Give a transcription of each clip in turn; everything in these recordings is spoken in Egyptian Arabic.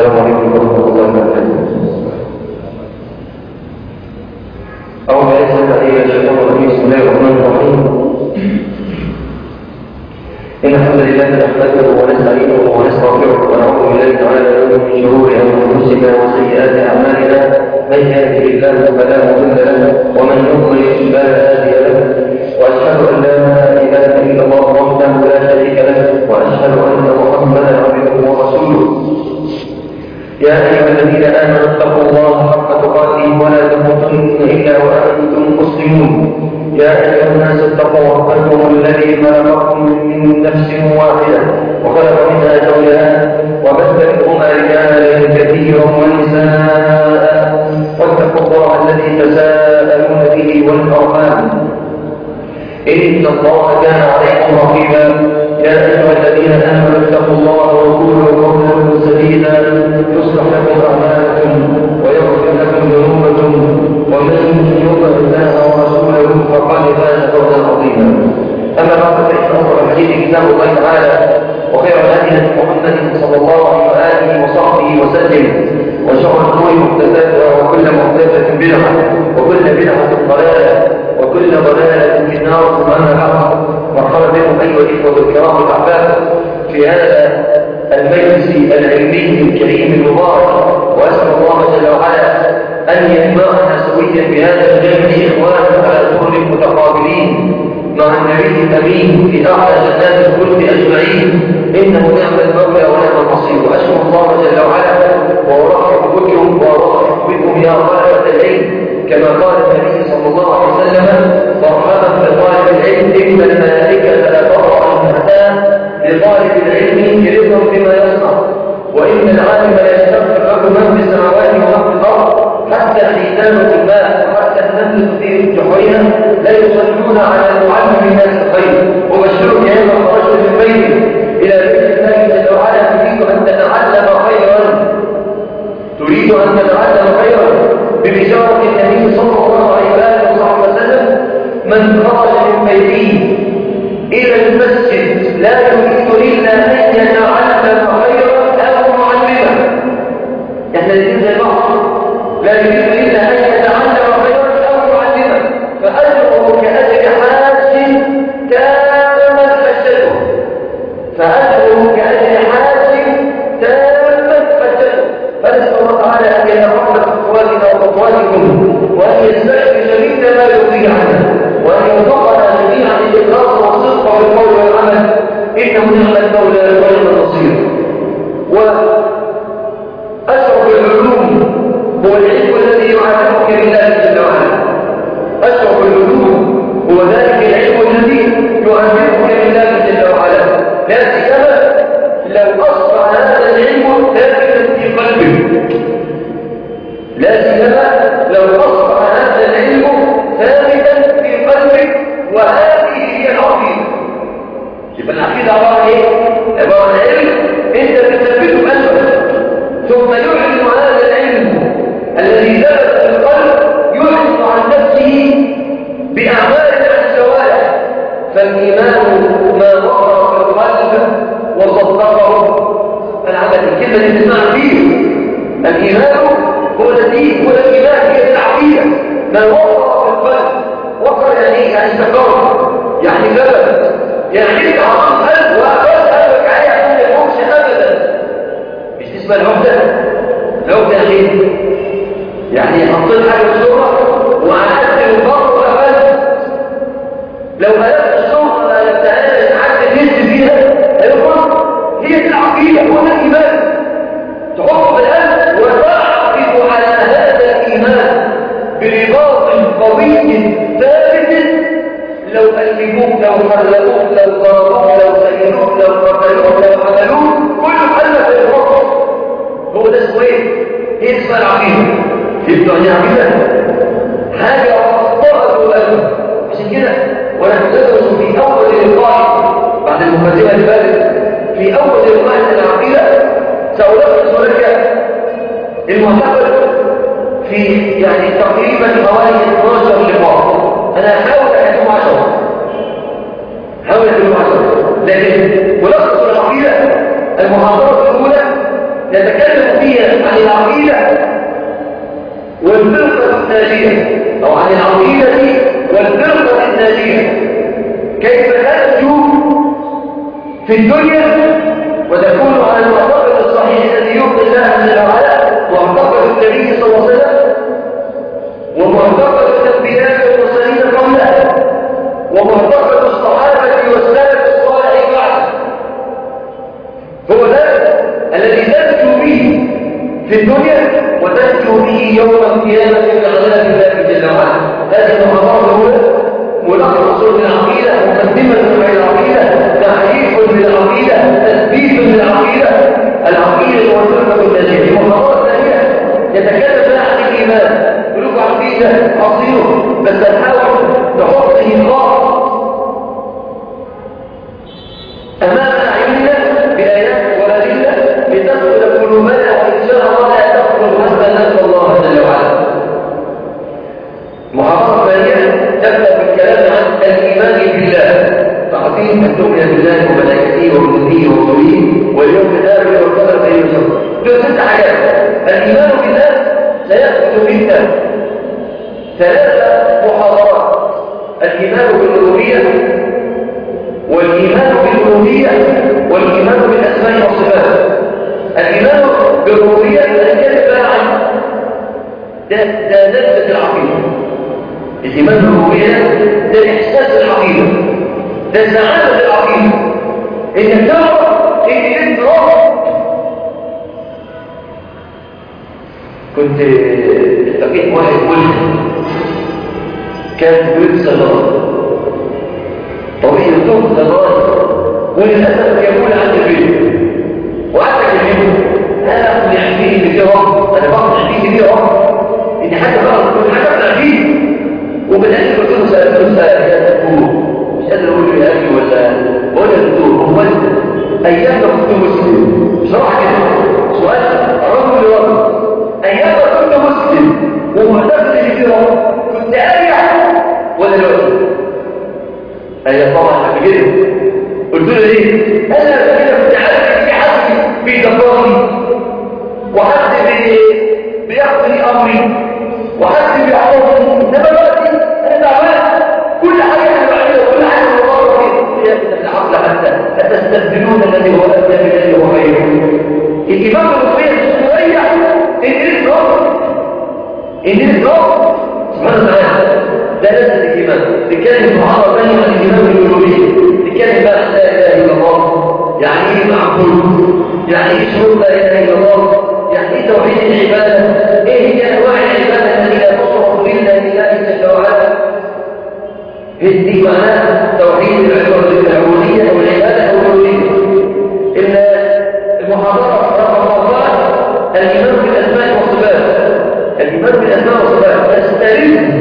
السلام عليكم ورحمة الله وبركاته أعوذ بالله من الشيطان الرجيم بسم الله الرحمن الرحيم إن الحمد لله نحمده ونستعينه ونستغفره ونعوذ بالله تعالى من شرور أنفسنا وسيئات أعمالنا من يهده الله فلا مضل له ومن يضلل فلا هادي له وأشهد أن لا إله إلا الله وحده لا شريك له وأشهد أن محمدا عبده ورسوله يا أيها الذين آمنوا اتقوا الله حق تقاته ولا تموتن إلا وأنتم مسلمون يا أيها الناس اتقوا ربكم الذي خلقكم من نفس واحدة وخلق منها زوجها وبث منهما رجالا كثيرا ونساء واتقوا الله الذي تساءلون به والأرحام إن الله كان عليكم رقيبا يا أيها الذين آمنوا اتقوا الله وقولوا قولا سديدا يصلح لكم أعمالكم ويغفر لكم ذنوبكم ومن يطع الله ورسوله فقد فاز فوزا عظيما أما بعد فإن أمر الحديث كتاب الله تعالى وخير الهدي محمد صلى الله عليه وصحبه وسلم وشر الأمور محدثاتها وكل محدثة بدعة وكل بدعة ضلالة وكل ضلالة في النار ثم أما بعد مرحبا بكم أيها الإخوة الكرام الأحباب في هذا المجلس العلمي الكريم المبارك وأسأل الله جل وعلا أن يجمعنا سويا بهذا الجمع إخوانا على سر متقابلين مع النبي الأمين في أعلى جنات الخلد أجمعين إنه نعم المولى ونعم النصير وأشكر الله جل وعلا وأرحب بكم وأرحب بكم يا طلبة العلم كما قال النبي صلى الله عليه وسلم مرحبا بطالب العلم إن الملائكة لا تضع المهتام لطالب العلم رضا بما يصنع وإن العالم لا يستغفر له من في السماوات ومن في الأرض حتى الحيتان في الماء وحتى النمل في جحرها لا يصلون على معلم الناس الخير وبشرك يا من خرجت من بيتك إلى بيت الله جل وعلا تريد أن تتعلم خيرا تريد أن تتعلم خيرا ببشارة النبي صلى الله عليه وسلم من خرج من بيته إلى المسجد لا يريد إلا أن يتعلم خيرا أو معلما احنا الاثنين زي بعض لا يريد إلا أن يتعلم خيرا أو معلما فأجره كأجر حاج تاما فجده فأجره كأجر حاج تاما فجده فنسأل الله تعالى أن يتقبل خطواتنا وخطواتكم وأن يستعد جميع ما يرضي عنه وأن يوفقنا جميعا للإخلاص والصدق والقول والعمل إنه نعم المولى ونعم النصير وأشرف العلوم هو العلم الذي يعلمك بالله جل وعلا أشرف العلوم هو ذلك العلم الذي يعلمك بالله جل وعلا لا سيما لو أصبح هذا العلم ثابتا في قلبك لا سيما لو أصبح هذا العلم ثابتا في قلبك وهذه هي العقيدة يبقى العقيدة عبارة عن ايه؟ عبارة عن علم انت تثبته قلبك ثم يعلن هذا العلم الذي ثبت في القلب يعلن عن نفسه بأعمال عن الجوارح فالإيمان ما وقر في القلب وصدقه العمل الكلمة اللي تسمع فيه الإيمان هو الذي هو الإيمان هي العقيدة ما وقر في القلب وقر يعني ايه؟ يعني استقر يعني ثبت يعني انت عملت قلب وأقل قلبك عليه عشان ما يقومش أبدا مش اسمها العقدة العقدة يعني يعني حطيت حاجة في الصورة وعدت البر وقفلت لو هلفت الصورة ما لفتهاش عدت نزل فيها هيقول هي دي العقيدة هو ده الإيمان تحط في القلب وتعقد على هذا الإيمان برباط قوي ثابت لو ألفوك لو حرلوك لو ضربوك لو سيروك لو قتلوك لو عملوك كل قلب في الربط هو ده اسمه ايه؟ ايه اسمها العقيدة؟ يبقى يعني عقيدة حاجة وقفت قلبك عشان كده ونحن ندرس في أول لقاء بعد المقدمة اللي فاتت في أول لقاء العقيدة سألخص لك المعتقد في يعني تقريبا حوالي 12 لقاء أنا هحاول أكتب 10 حاول أكتب 10 لكن ملخص العقيدة المحاضرة الأولى نتكلم فيها عن العقيدة والفرقة الناجية أو عن العقيدة والفرقة الناجية كيف ننجو في الدنيا وتكون على المعتقد الصحيح الذي يرضي الله جل وعلا معتقد النبي صلى الله عليه وسلم ومعتقد الانبياء والمرسلين قبله ومعتقد الصحابه والسلف الصالح بعد هو ده الذي تنجو به في الدنيا وتنجو به يوم القيامه من عذاب الله جل وعلا هذه المحاضره الاولى ملخص للعقيده مقدمه للعقيده تعريف للعقيده تثبيت للعقيده العقيده والفرقه الناجيه المحاضره الثانيه يتكلم بقى عن الايمان ملوك عقيده عظيم بس نحاول نحط نقاط امام اعيننا بايات وادله لتدخل قلوبنا وان شاء الله لا تدخل حتى نلقى الله جل وعلا محاضره ثانيه تبدا بالكلام عن الايمان بالله تعظيم ان تؤمن بالله وملائكته ورسله ورسله واليوم الاخر والقدر خير وشر دول ست حاجات الايمان بالله سيأخذ منا ثلاثة محاضرات الإيمان بالربوبية والإيمان بالربوبية والإيمان بالأسماء والصفات الإيمان بالربوبية نتكلم عن ده ده لذة العقيدة الإيمان بالربوبية ده إحساس العقيدة ده سعادة العقيدة إنك تعرف إن أنت رب كنت لقيت واحد ملحد كان بيت سجارة طويل طول سجارة وللأسف يقول عن البيت وقعدت أكلمه أنا أقول يعني فيه اللي رب أنا بقول فيه اللي رب إن حتى بقى كنت حاجة أقنع فيه وبالآخر قلت له سألته سأل يا دكتور مش قادر أقول له يا أخي ولا بقول يا دكتور هو أيام كنت مسلم بصراحة كده سؤال الرجل لوحده أيام كنت مسلم ومعتقد في رب كنت أريح ولا دلوقتي؟ أي طبعا قبل كده قلت له ليه؟ أنا كده كنت عارف إن في حد بيدبرني وحد بياخذني أمري وحد بيحفظني إنما دلوقتي أنا تعبان كل حاجة أنا بعملها كل حاجة أنا بقرا فيها يا العقل حتى أتستبدلون الذي هو أدنى بالذي هو خير الإمام الرفيع تريح إن رب إن رب سبحانه وتعالى ده لازم الإيمان نتكلم محاضرة ثانية عن الإيمان بالألوهية نتكلم بقى لا إله إلا الله يعني إيه معبود يعني إيه شروط لا إله إلا الله يعني إيه توحيد العبادة إيه هي أنواع العبادة التي لا تصرف إلا لله جل وعلا دي معناها توحيد العبودية والعبادة والألوهية إن المحاضرة رقم أربعة الإيمان بالأسماء والصفات الإيمان بالأسماء والصفات تسترد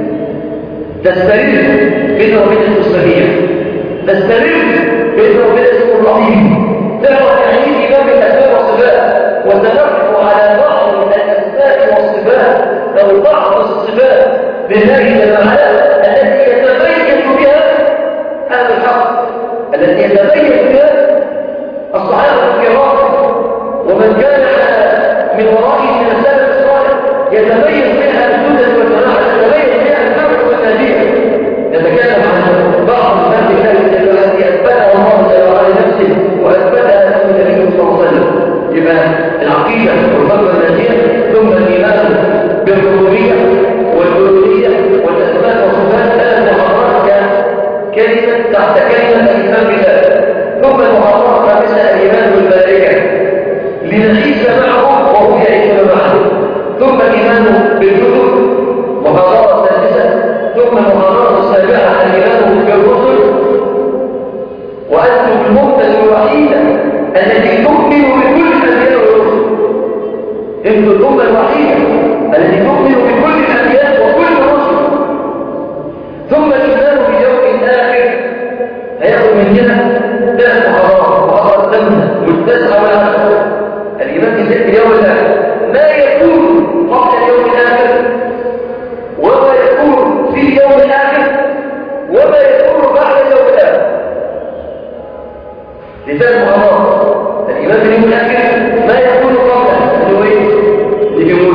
تسترد بين وبين المسلمين تسترد بين وبين اسم الرحيم تعرف يعني ايه إيمان بالأسماء والصفات وتنقف على بعض الأسماء والصفات أو بعض الصفات بالله جل وعلا التي يتبين بها هذا الحق التي يتبين بها الصحابة الكرام ومن كان من ورائه من السلف الصالح يتبين منها السنة والجماعة يتبين منها الفرق والنجية نتكلم عن بعض المادة التي أثبتها الله جل وعلا لنفسه وأثبتها له النبي صلى الله عليه وسلم يبقى العقيدة والفرق والنجية ثم الإيمان بالربوبية والألوهية والأسماء والصفات ثلاث محاضرات كلمة تحت كلمة الإيمان بالله ثم المحاضرة الخامسة الإيمان بالملائكة لنعيش معه وهو يعيشون معه ثم الإيمان بالكتب محاضرة سادسة ثم المحاضرة السابعة الإيمان بالرسل وأنتم المبتدأ الوحيدة التي تؤمن بكل الأنبياء والرسل أنتم الأمة الوحيدة التي تؤمن بكل الأنبياء وكل الرسل ثم الإيمان باليوم الآخر هياخد مننا ثلاث محاضرات محاضرة ثامنة والتاسعة والعشرة الإيمان باليوم الآخر ما يكون قبل اليوم الآخر وما يكون في اليوم الآخر وما يكون بعد اليوم الآخر لذلك محاضرات الإيمان باليوم الآخر ما يكون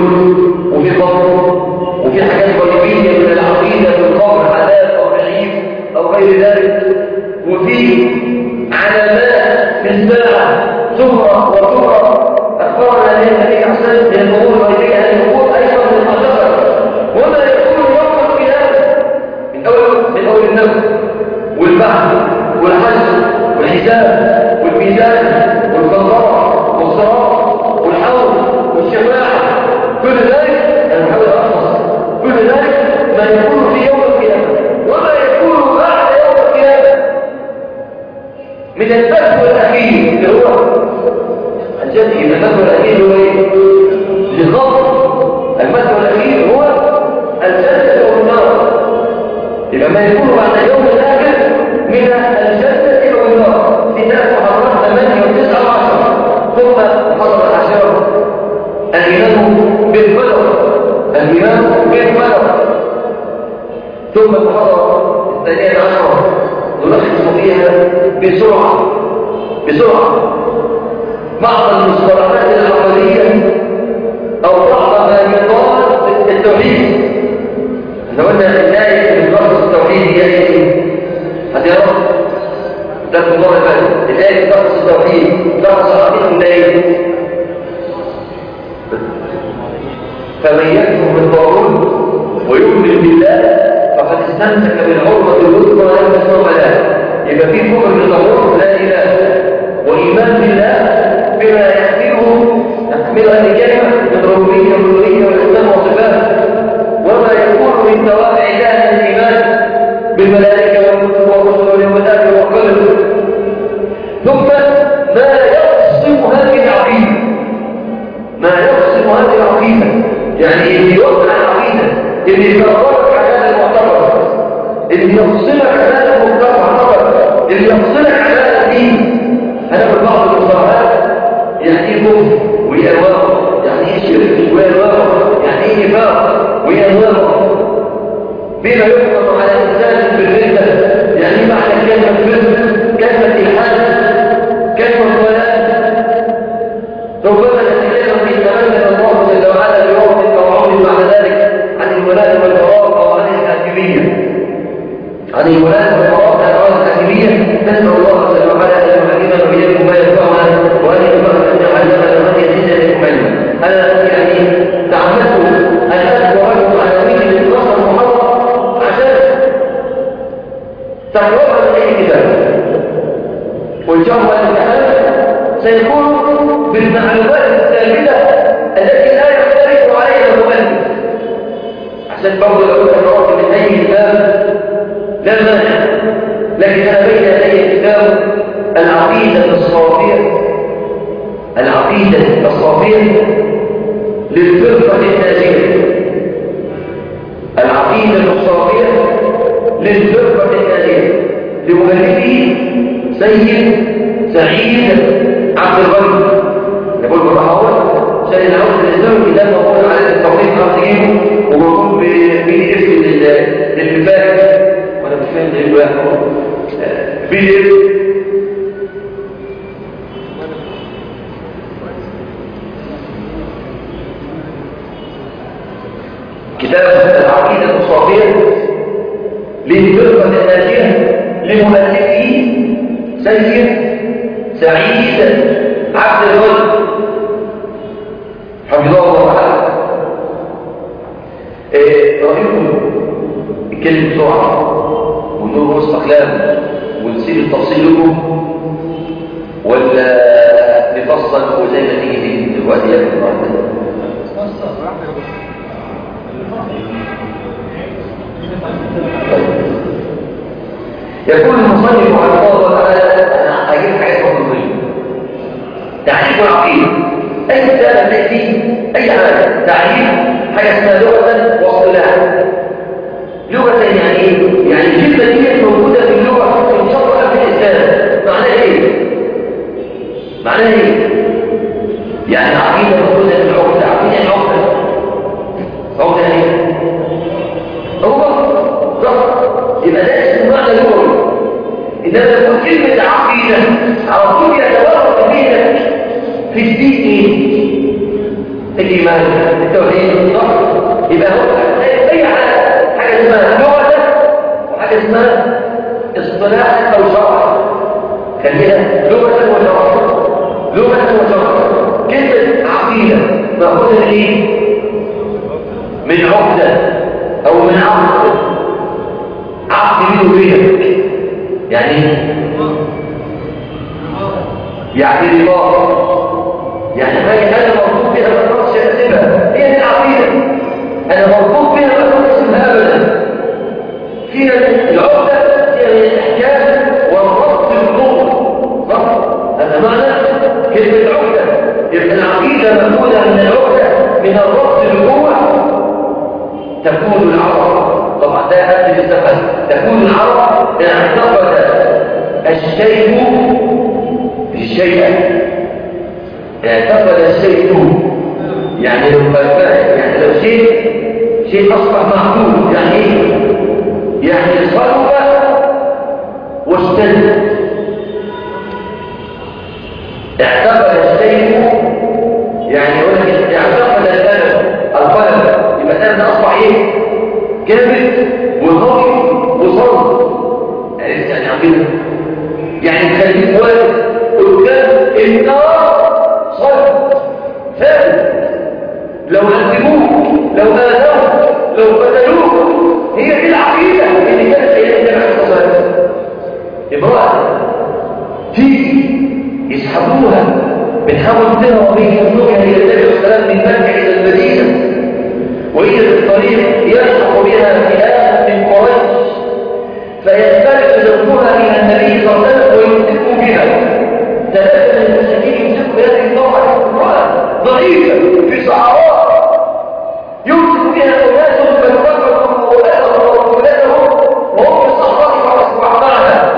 نشور وفي قبر وفي حاجات غيبية من العقيدة في القبر عذاب أو نعيم أو غير ذلك وفي علامات في الساعة سمرة وسمرة أخبرنا عليه النبي أحسن من الأمور الغيبية أن الأمور أيضا من المعتقد وما يكون يوم القيامة من أول من أول النفس والبحث والحشر والحساب والميزان والقضاء والصراط والحوض والشفاعة كل ذلك أنا بحاول أخلص كل ذلك ما يكون في يوم القيامة وما يكون بعد يوم القيامة من البث والأخير اللي هو الجزء من البث والأخير هو إيه؟ لغض البث والأخير هو الجنة والنار يبقى ما يكون بعد يوم الآخر من الجنة والنار في ثلاث محاضرات ثمانية وتسعة وعشرة ثم محاضرة عشرة الإمام بالفلق الإمام بالفلق ثم المحاضرة الثانية عشرة نلخص فيها بسرعة بسرعة بعض المصطلحات العقلية أو بعض ما يقال في التوحيد احنا قلنا الآية من لفظ التوحيد هي ايه؟ هتعرف ده في المرة اللي فاتت الآية من لفظ التوحيد لفظ العقيدة ده ايه؟ فمن يكفر بالطاغوت ويؤمن بالله فقد استمسك بالعروة الوثقى لا انفصام لها يبقى في كفر بالطاغوت لا اله وايمان بالله بما يحمله يحملها الكلمه من ربوبيه والالوهيه والاسلام وصفاته وما يكون من توابع الله الايمان بالملائكه والكتب والرسل واليوم الاخر والقدر ثم ما يقسم هذه العقيده ما يقسم هذه العقيده يعني اللي يوقع العقيده اللي يفرقك عن هذا المعتبر اللي يفصلك عن هذا المعتبر اللي يفصلك عن هذا الدين هناخد بعض المصطلحات يعني ايه كفر وايه انواعه يعني ايه شرك وايه انواعه يعني ايه نفاق وايه انواعه بما يحكم على انسان في الرده يعني معنى كلمه كفر كلمه الحاد كلمه ضلال ربما نتكلم في تمنى الله جل وعلا بيوم التوعد بعد ذلك عن الولاء والبراء او عن الحاكميه عن الولاء والبراء عن الحاكميه نسال الله جل وعلا ان يعلمنا واياكم ما ينفعنا وان ينفعنا ان يعلمنا وان يزيدنا منكم علما انا يعني تعمدت ان اذكر لكم عناوين للنصر المحرم عشان تقرأها من اي كتاب والجواب الامتحان سيكون بالمعلومات الثابتة التي لا يختلف عليها المؤلف عشان برضه لو كنت قرأت من أي كتاب لا مانع لكن أنا بين أي كتاب العقيدة الصافية العقيدة الصافية للفرقة الناجية العقيدة الصافية للفرقة الناجية لمؤلفه سيد سعيد عبد الغني يقول بالرحاوة عشان العود الإسلام كتاب موجود على التوحيد خمسين وموجود في اسم للفاك وانا مش فاهم ده الواحد في اسم كتاب العقيدة الصافية للفرقة الناجية لمؤلفه سيد سعيد عبد الغني حفظه الله تعالى ايه رايكم الكلمه بسرعه ونقول وسط اقلام ونسيب التفصيل لكم ولا نفصل وزي ما تيجي تيجي دلوقتي يا ابن يقول المصنف على الله تعالى انا هجيب حاجات مطلوبيه تعريف العقيده اي كتاب تاتي اي حاجه تعريف حاجه اسمها لغه واصطلاح لغه يعني ايه يعني الكلمه دي موجوده في اللغه المشرعه في الاسلام معناها ايه معناها ايه يعني عقيده موجوده في العقده عقيده يعني عقده عقده يعني ايه هو صح يبقى ده اسمه معنى لغوي إنما لما كلمة عقيدة على طول يتوقف بينك في الدين إيه؟ الإيمان التوحيد صح يبقى هو أي حاجة حاجة اسمها لغة وحاجة اسمها اصطلاح أو شرع خلينا لغة وشرع لغة وشرع كلمة عقيدة مأخوذة من إيه؟ من عقدة أو من عقد عقد بينه وبينك يعني يعني رضا يعني حاجة أنا مربوط بها ما أقدرش أسيبها هي دي العقيدة أنا مربوط بها ما أقدرش أسيبها أبدا فيها العقدة هي الإحكام والربط القوة صح؟ هذا معنى كلمة عقدة يبقى العقيدة مأخوذة من العقدة من الربط القوة تكون العرب طبعا ده أهل الزمن تكون العرب اعتقد الشيء الشيء اعتقد الشيء يعني لو يعني لو شيء شيء أصبح معقول يعني ايه؟ يعني صلب واستند اعتقد الشيء يعني يقول لك اعتقد القلم القلم يبقى القلم ده اصبح ايه جامد وقوي وصلب عرفت يعني عقيده يعني تخليك واقف قدام النار صلب ثابت لو هزموك لو اذوك لو قتلوك هي دي العقيده اللي كانت ايام النبي عليه الصلاه والسلام امراه تيجي يسحبوها بنحاول تهرب بين الزوجة هي النبي والسلام من مكة إلى المدينة وهي في الطريق يلحق بها فئات من قريش فينفرد زوجها إلى النبي صلى الله عليه وسلم ويمسك بها ثلاثة من المسلمين يمسكوا بهذه المرأة امرأة ضعيفة في صحراء يمسك بها أولادهم فيفرقوا أولادهم وأولادهم وهم في الصحراء وأصبعها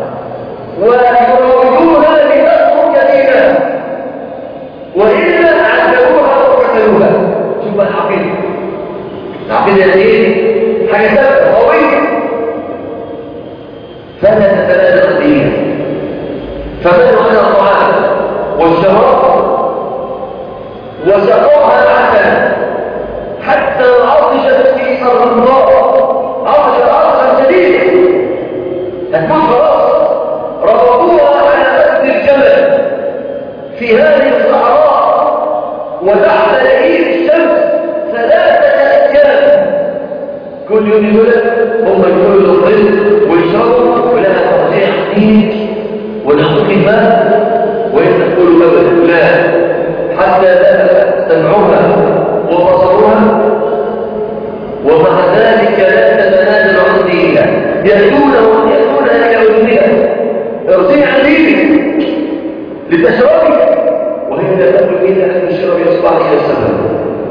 ويراودونها لتترك دينها وإلا عذبوها وقتلوها شوف بقى العقيدة العقيدة ايه؟ حاجة ثابتة قوية فلا تتبادل دينها فبنوا على الطعام والشراب وسقوها العسل حتى عطشت في الرمضاء عطش عطشا شديدا هتموت خلاص ربطوها على مد الجبل في هذه الصحراء وتحت لئيم الشمس ثلاثة أيام كل يوم يقول هم يقولوا الظل ويشربوا ولا ترجع عينيك ونعطيك الماء وانت تقول ابدا لا حتى ذهب سمعها وبصرها ومع ذلك لا تتنازل عن دينها يأتونه يأتون إلى أذنها ارضي عن دينك لتشربي وهي لا تأكل إلا أن تشرب إصبع إلى السماء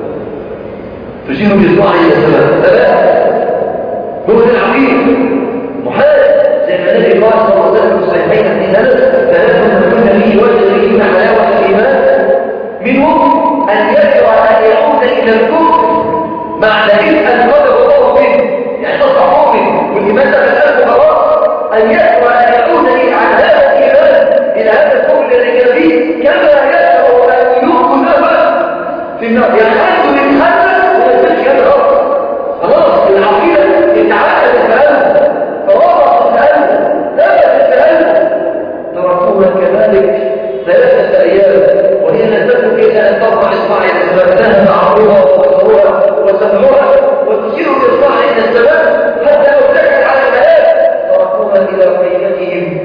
تشير بإصبع إلى السماء ثلاثة هو العقيد محال زي ما النبي قال صلى الله عليه وسلم في الصحيحين عن ثلاثة ثلاثة من كل فيه وجد فيه حلاوة الإيمان منهم أن يكره أن يعود إلى الكفر مع دليل أن قدر الله به يعني تصبح مؤمن والإيمان ده بالقلب خلاص أن يكره أن يعود عن هذا الإيمان إلى هذا الكفر الذي كان فيه كما يكره أن يؤمن له في النار يعني عنده يتخلف ويستشهد هذا الأمر خلاص العقيدة اتعقد الكلام فرابط الكلام ثبت الكلام تركوها كذلك ثلاثة أيام وهي لا تكن إلا أن ترفع إصبع إلى السماء ذهب عرضها وبصرها وسمعها وتشير بإصبع إلى السماء حتى لو سكت على الملاك تركوها إلى خيمتهم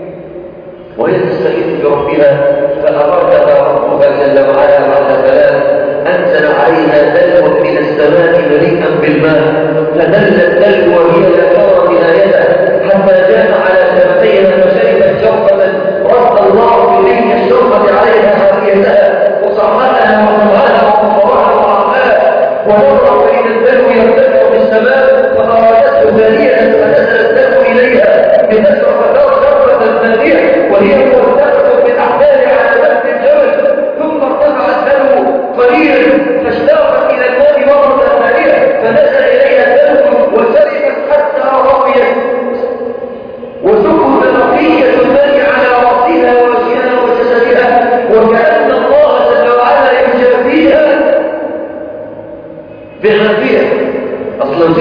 وهي تستغيث بربها فأرادها ربها جل وعلا بعد ثلاث أنزل عليها دلو من السماء مليئا بالماء فدلت دلو وهي لا ترى نهايته حتى جاء على شفتيها فشربت شربة رد الله إليك الشربة عليها حافيتها وصحتها وطمعها وطمعها وعقلها ومر بين الدلو يرتفع في السماء فأرادته ثانية فنزل الدلو إليها لتشرب شربة ثانية وهي مرتفعة بالأحبال على نفس الجبل ثم ارتفع الدلو قليلا فاشتاقت إلى الماء مرة ثانية فنزل إليها الدلو وشربت حتى رضيت وسكب بقية الماء على رأسها ووجهها وجسدها وكأن الله جل وعلا يجافيها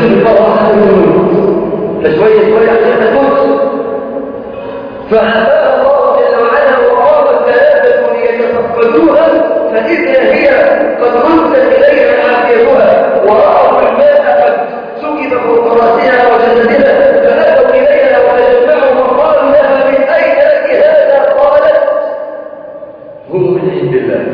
يصير مرة واحدة فشوية شوية عشان تكون فأبى الله جل وعلا وقام الثلاثة ليتفقدوها فإذا هي قد ردت إليها عافيتها ورأوا الماء قد سكب فوق رأسها وجسدها فأتوا إليها وتجمعوا وقالوا لها من أين لك هذا قالت هو من عند الله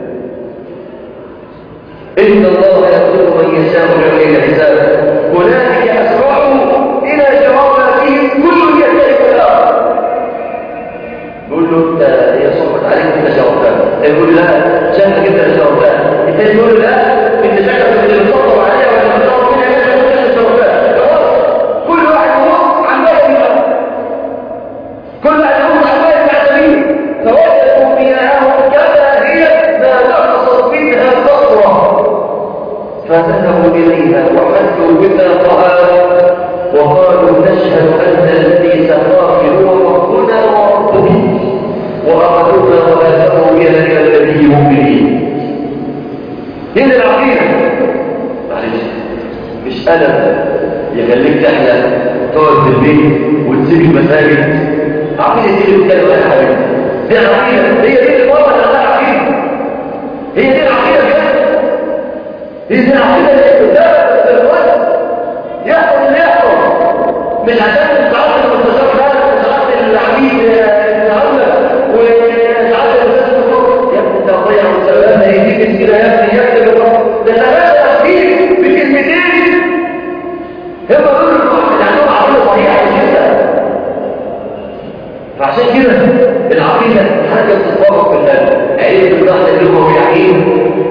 إن الله يغفر من يشاء بغير حساب هنالك أسرعوا إلى شراباتهم كل يترك الآخر يقول له انت هي صحبت عليك انت شربتها يقول لا شافك انت شربتها انت يقول له لا انت شافك اللي بتطلب عليها ولا بتطلب منها لا انت شربتها خلاص كل واحد يموت عمال يموت كل واحد يموت عمال يتعتمين فوجدوا مياههم كما هي ما نقصت منها قطره فذهبوا اليها وحدوا بها طهارا وقالوا نشهد ان الذي سقاك هو ربنا وربك واخذوها واتوا بها الى الذي هم به هنا العقيده معلش مش انا يخليك تحلى تقعد في البيت وتسيب المساجد عقيده دي اللي بتتكلم عنها حبيبي دي العقيده هي دي اللي بره على عقيده هي دي العقيده بجد هي دي العقيده اللي بتتابع في الوقت يحصل اللي يحصل مش عشان تعرف المستشار ده تعرف العميد العمله وتعرف الاستاذ الدكتور يا ابني انت ضيع وسلام هيديك كده يا ابني يا ابني ده ثلاثه فيه بكلمتين هم دول اللي عندهم عقيده صحيحه جدا فعشان كده العقيده حاجه بتتطابق في القلب عيله الضغط اللي هو بيحكيه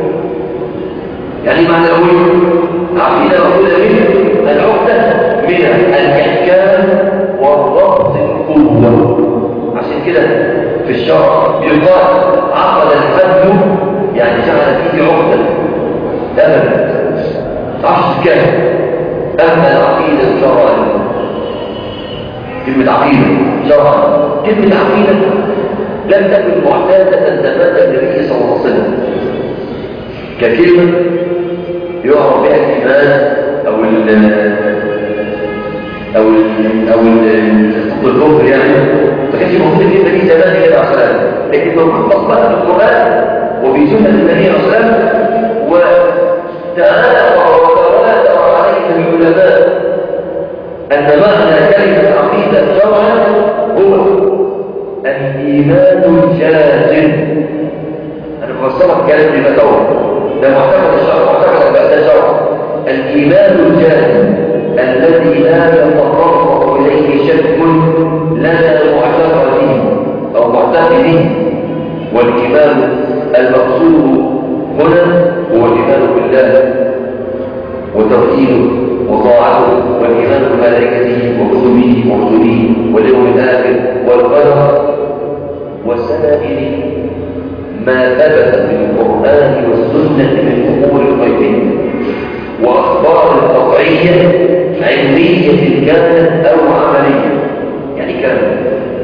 يعني معنى الاول عقيده مقوله منه العقده من الاحكام والضبط القوه عشان كده في الشرع يقال عقد الفد يعني جعل فيه عقده ابدا عشر كام اما العقيده شرعا كلمه عقيده شرعا كلمه عقيده لم تكن معتاده زمان النبي صلى الله عليه وسلم ككلمه يعرف بها الايمان او ال او ال او الكفر يعني ما كانش موجود الكلمه دي زمان النبي عليه الصلاه لكن موجود اصلا في القران وفي سنه النبي عليه الصلاه والسلام وتعالى وتواتر عليه العلماء ان معنى كلمه عقيده شرعا هو الايمان الجازم انا بفسرها بكلام اللي بتقول ده معتقد الشرع معتقد ده شرع الايمان الجازم الذي لا يتطرق اليه شك لنا معتقد به او معتقد به والايمان المقصود هنا هو الايمان بالله وتوحيده وطاعته والايمان بملائكته وكتبه ورسله واليوم الاخر والقدر وسائر ما ثبت في القرآن والسنة من أمور الغيبية وأخبار قطعية علمية كانت أو عملية يعني كانت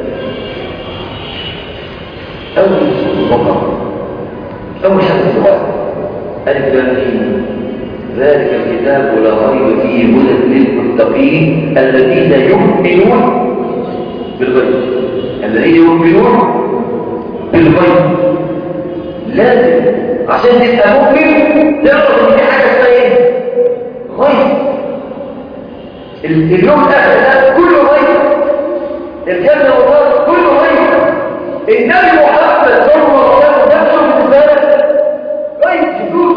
أول سورة أول حاجة سؤال ألف ذلك الكتاب لا ريب فيه هدى للمتقين الذين يؤمنون بالغيب الذين يؤمنون بالغيب لازم عشان تبقى مؤمن تعرف ان في حاجه اسمها ايه غيب اليوم الاخر ده كله غيب الجنه والنار كله غيب النبي محمد صلى الله عليه وسلم نفسه بالنسبه لك غيب شفتوش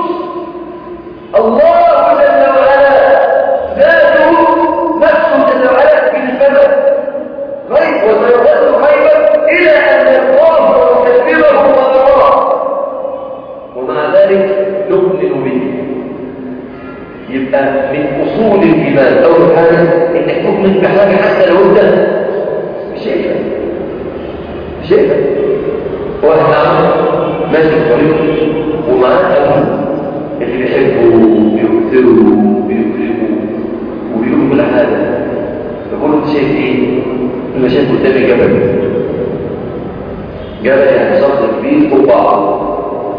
الله جل وعلا ذاته نفسه جل وعلا بالنسبه لك غيب وسيظل غيبا الى ان يلقاه ويكذبه ونراه ومع ذلك نؤمن به يبقى من اصول الايمان اول حاجه انك تؤمن بحاجه حتى لو انت مش شايفها مش شايفها واحد عم ماشي في طريقه ومعاه ابوه اللي بيحبه وبيكثره وبيكرمه وبيقول كل حاجه يقول له انت شايف ايه؟ انا شايف قدامي جبل جبل يعني صخر كبير فوق بعض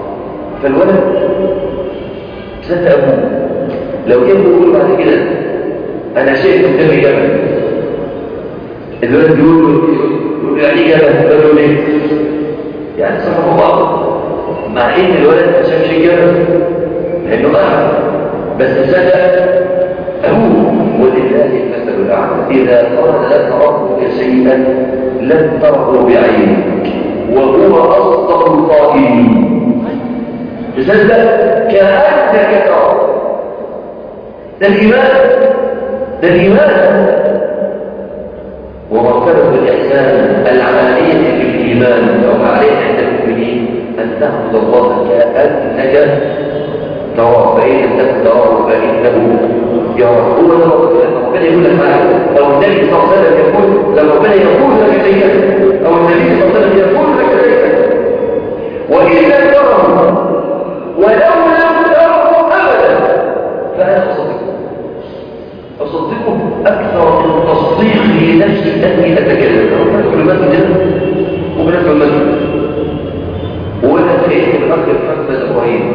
فالولد صدق ابوه لو كان بيقول بعد كده انا شايف قدامي جبل الولد بيقول يقول يعني ايه جبل يقول له ليه يعني صحبه بعض مع ان الولد ما شافش الجبل لانه قاعد بس صدق ابوه ولله المثل الاعلى اذا قال لك ربك شيئا لن تره بعينك وهو اصدق القائلين تصدق كانك ترى ده الايمان ده الايمان ومرتبه الاحسان العمليه في الايمان او عليه عند المؤمنين ان تعبد الله كانك تراه فان لم تكن تراه فانه يراه هو ده ربنا يقول لك معايا او النبي صلى الله عليه وسلم يقول لما ربنا يقول لك شيئا او النبي صلى الله عليه وسلم يقول لك شيئا وان لم تره ولو لم تره ابدا فانا اصدقه اصدقه اكثر من تصديقي لنفسي اني اتكلم وبدخل المسجد وبدخل المسجد وانا فهمت الاخ محمد ابراهيم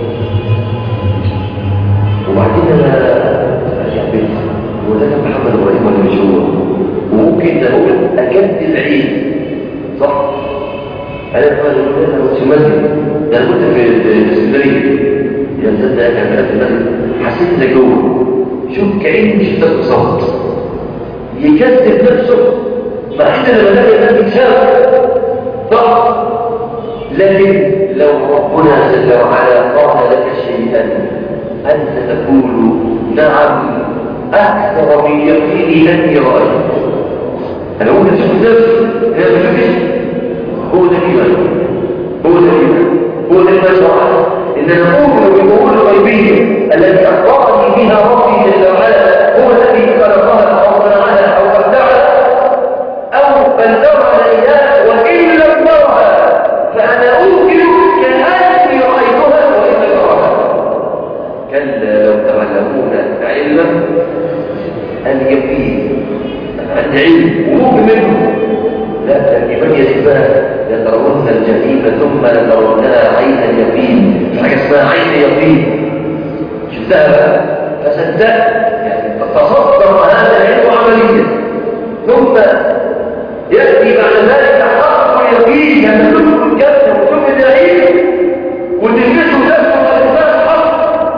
وبعدين انا ارجع بيت هو ده كان محمد ابراهيم ولا مش هو وممكن اقول اكدب عيد صح انا كمان انا كنت في مسجد ده انا كنت في اسكندريه يا تصدق انا كان في المسجد حسيت انك جوه شوف كأني مش ده بالظبط يكذب نفسه مع ان لما لقي الناس بتشاف صح لكن لو ربنا جل وعلا قال لك شيئا انت تقول نعم اكثر من يقيني اني رايت انا ممكن تشوف نفسي هي ما شفتش هو ده الايمان هو ده الايمان هو ده الايمان ان انا اؤمن بالامور الغيبيه التي اخبرني بها ربي جل وعلا هو الذي خلقها او صنعها او ابدعها او بلغها اليها وان لم نرها فانا اؤمن كاني رايتها وان لم ارها كلا لو تعلمون علما اليقين انا عندي علم ومؤمن منه لا الإيمان يجبها يترون الجحيم ثم لترونها عين اليقين في حاجة اسمها عين يقين شفتها بقى فصدقت يعني تصدر هذا العلم عمليا ثم يأتي بعد ذلك حق اليقين أن تدخل الجنة وتشوف الجحيم وتلبسه نفسه الإنسان الحق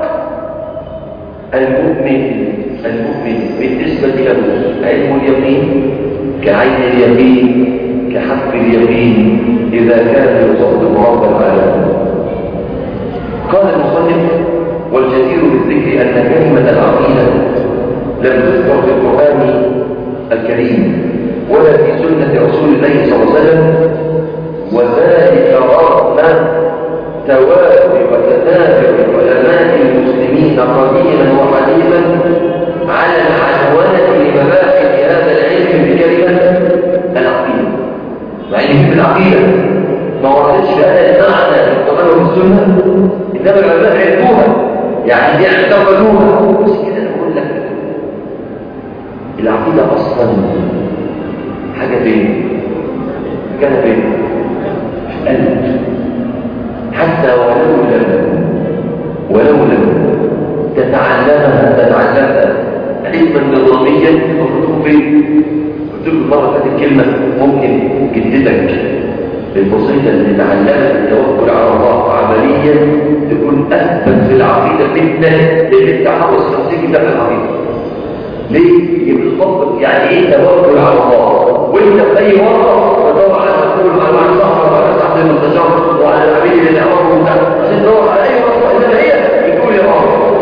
المؤمن المؤمن بالنسبة له علم اليقين كعين اليقين كحق اليقين إذا كان يصدق رب العالمين قال المصنف والجدير بالذكر أن كلمة العقيدة لم تذكر في القرآن الكريم ولا في سنة رسول الله صلى الله عليه وسلم وذلك رغم توافر وتنافر علماء المسلمين قديما وحديثا على العنوانة لمباحث هذا العلم بكلمة العقيدة مع ان كلمة العقيدة ما وردتش بهذا المعنى في القرآن والسنة إنما العلماء عرفوها يعني دي اعتقدوها بس كده أنا بقول لك العقيدة أصلا حاجة فين؟ كان فين؟ في القلب حتى ولو لم ولو لم تتعلمها تتعلمها علما نظاميا المفروض فين؟ قلت لكم مرة فاتت كلمة ممكن جدتك البسيطة اللي تعلمت التوكل على الله عمليا تكون أثبت في العقيدة منك لأن أنت حافظ 50 كتاب العقيدة ليه؟ يبقى يعني إيه توكل على الله؟ وأنت في أي مرة تدور على تقول على الصحراء وعلى تعظيم التجارة وعلى العبيد اللي أمرهم ده عشان تدور على أي مرة إنما هي بتقول يا رب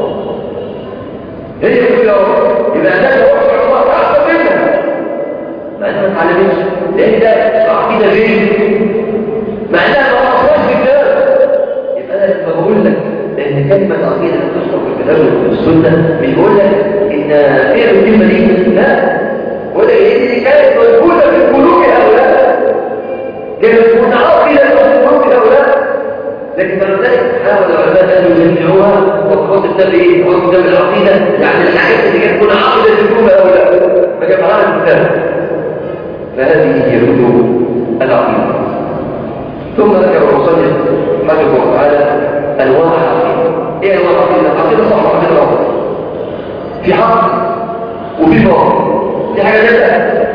هي بتقول يا رب يبقى ده توكل على الله تعالى منك مع انها ما اتعلمتش لان ده عقيده غير مع انها ما وصلتش بالكلام يبقى انا لما بقول لك ان كلمه عقيده تذكر في الكتاب والسنه مش بقول لك ان فعل الكلمه دي لا ولا هي دي كانت موجوده في قلوب هؤلاء كانت متعقده في قلوب هؤلاء لكن بعد ذلك حاول العلماء ان يجمعوها وخاص التابعين وخاص العقيده يعني الحاجات اللي كانت منعقده في قلوب هؤلاء فجمعها الكتاب فهذه هي حدود العقيدة ثم ذكر المصنف رحمه الله تعالى انواع العقيدة ايه انواع العقيدة؟ العقيدة صح وعقيدة غلط في حق وفي باطل دي حاجة ثالثة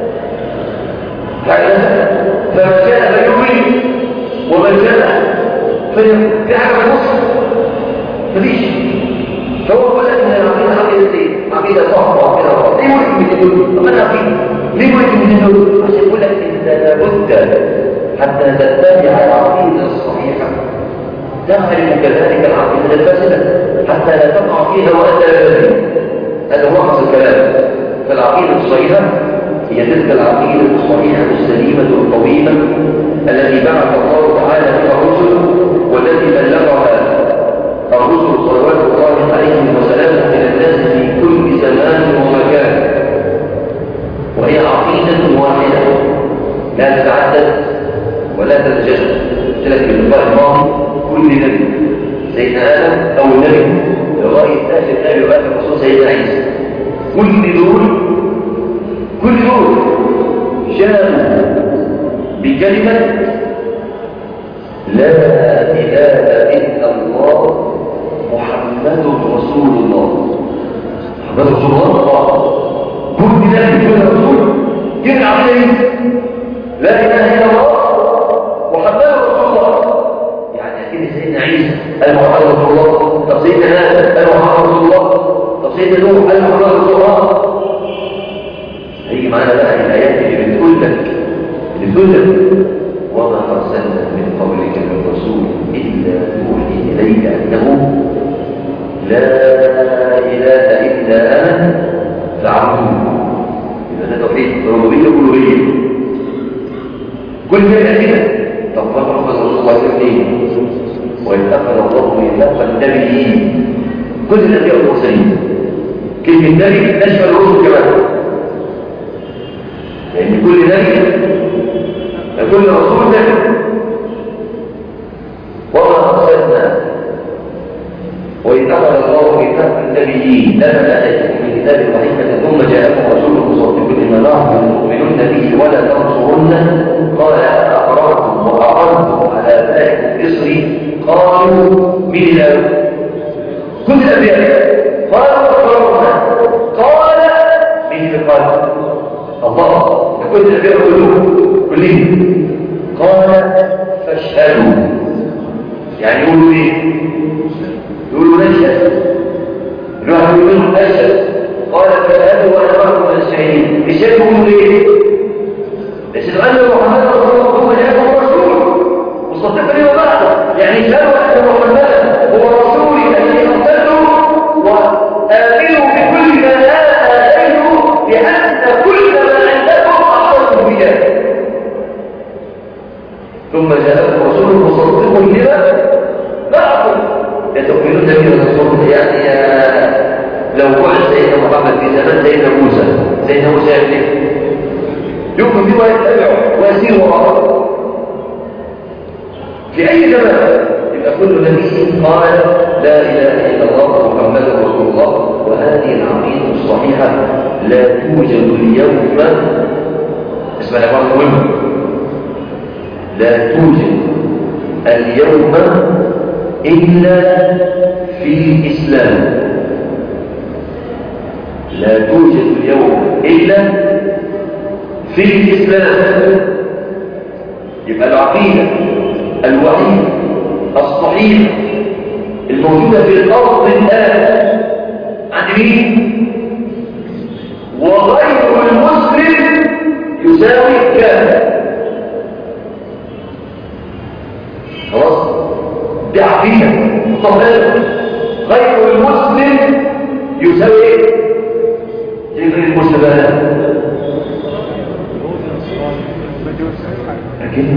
حاجة ثالثة فمن شاء فليؤمن ومن شاء فليؤمن في حاجة في النص مفيش فهو يقول لك ان العقيدة عقيدة ايه؟ عقيدة صح وعقيدة صح ليه ممكن من دول؟ طب انا عقيدة ليه ممكن من دول؟ عشان يقول لك انت لابد حتى تتبع العقيدة الصحيحة تعرف كذلك العقيدة الفاسدة حتى لا تقع فيها وانت لا تدري هذا هو اصل الكلام فالعقيدة الصحيحة هي تلك العقيدة الصحيحة السليمة القويمة التي بعث الله تعالى بها الرسل والتي بلغها الرسل صلوات الله عليهم وسلامه الى الناس في كل زمان ومكان وهي عقيدة واحدة لا تتعدد ولا تتجدد قلت لك في اللقاء الماضي كل نبي سيدنا ادم او النبي لغايه اخر نبي وقت الرسول سيدنا عيسى كل دول كل دول جاءوا بكلمه لا اله الا الله محمد رسول الله محمد رسول الله كل نبي كل رسول يرجع عليه لا اله الا الله محمد رسول الله يعني اكيد سيدنا عيسى قال محمد رسول الله طب سيدنا ادم قال محمد رسول الله طب سيدنا نوح قال محمد رسول الله هيجي معانا بقى الايات اللي بتقول لك اللي بتقول لك وما ارسلنا من قبلك من رسول الا نوحي اليك انه لا اله الا انا فاعبدون يبقى ده توحيد ربوبيه والوهيه كل ده كده طب محمد رسول الله اثنين وإذ أخذ الله ميثاق النبيين كل الأنبياء والمرسلين كلمة نبي تشمل الرسل كمان لأن كل نبي كل رسول نبي وما أرسلنا وإذ أخذ الله ميثاق النبيين لما آتيتكم من كتاب وحكمة ثم جاءكم رسول مصدق لما معكم تؤمنون به ولا تنصرن قال أقررتم وأقررتم على ذلك إصري قالوا من الله كل الأنبياء قالوا أقررنا قال من قال الله كل الأنبياء كلهم كلهم قال فاشهدوا يعني يقولوا ايه يقولوا نشهد الواحد يقول لهم اشهد قال فاشهدوا وانا معكم من الشهيدين الشهيد يقولوا ايه يشهد ان محمد رسول الله هو جاءكم رسول مصدقا لما بعده يعني شهدوا ان محمدا هو رسولي الذي ارسلته وامنوا بكل ما اتيته لان كل ما عندكم اعطيتم بذلك ثم جاءكم رسول مصدق لما معكم يتؤمنون به وتصدقون يعني لو بعث سيدنا محمد في زمان سيدنا موسى سيدنا موسى يعمل ايه؟ يؤمن به ويتبعه ويسير وراءه في اي زمان يبقى كل نبي قال لا اله الا الله محمد رسول الله وهذه العقيده الصحيحه لا توجد اليوم اسمع يا اخوان مهم لا توجد اليوم إلا في الإسلام لا توجد اليوم إلا في الإسلام يبقى العقيدة الوحيدة الصحيحة الموجودة في الأرض الآن عند مين؟ وغير المسلم يساوي كامل خلاص دي عقيدة مطمئنة غير المسلم يساوي ايه؟ غير المسلم لكن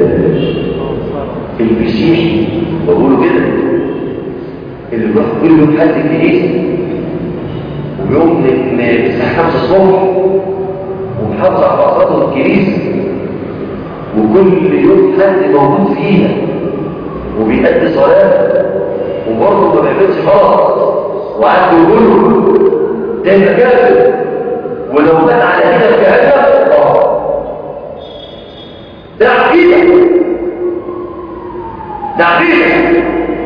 المسيحي بقوله كده اللي بيروح كل يوم حد الكنيسة ويوم من الساعة 5 الصبح ومحافظ على أفراده الكنيسة وكل يوم حد موجود فيها وبيأدي صلاة وبرضه ما بيعملش غلط وعنده كله ده يبقى كافر ولو مات على كده في جهنم اه ده عقيدة ده عقيدة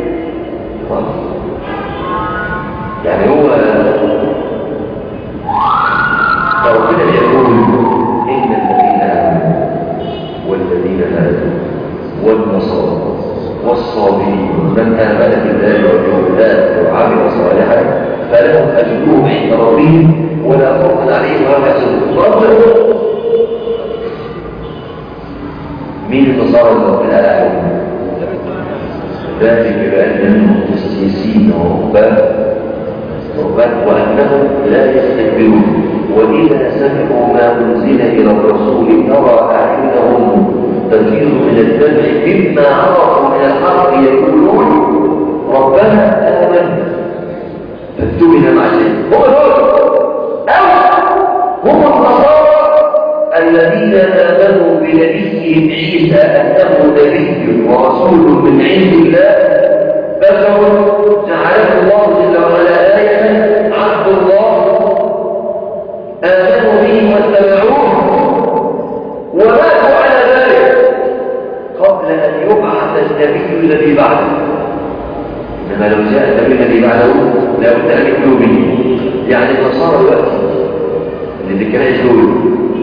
يعني هو ربهم ولا خوف عليهم ولا يحزنون مين النصارى اللي ربنا قال عليهم ذلك بأنهم قسيسين ورهبان رهبان وأنهم لا يستكبرون وإذا سمعوا ما أنزل إلى الرسول ترى أعينهم تفيض من الدمع مما عرفوا من الحق يقولون ربنا آمنا فاكتبنا مع الشيء هم دول أو هم النصارى الذين آمنوا بنبيهم عيسى أنه نبي ورسول من عند الله بشر جعله الله جل وعلا آية عبد الله آمنوا به واتبعوه وماتوا على ذلك قبل أن يبعث النبي الذي بعده إنما لو جاء النبي الذي بعده لا بد أن يؤمنوا به يعني النصارى دلوقتي اللي ذكرها دول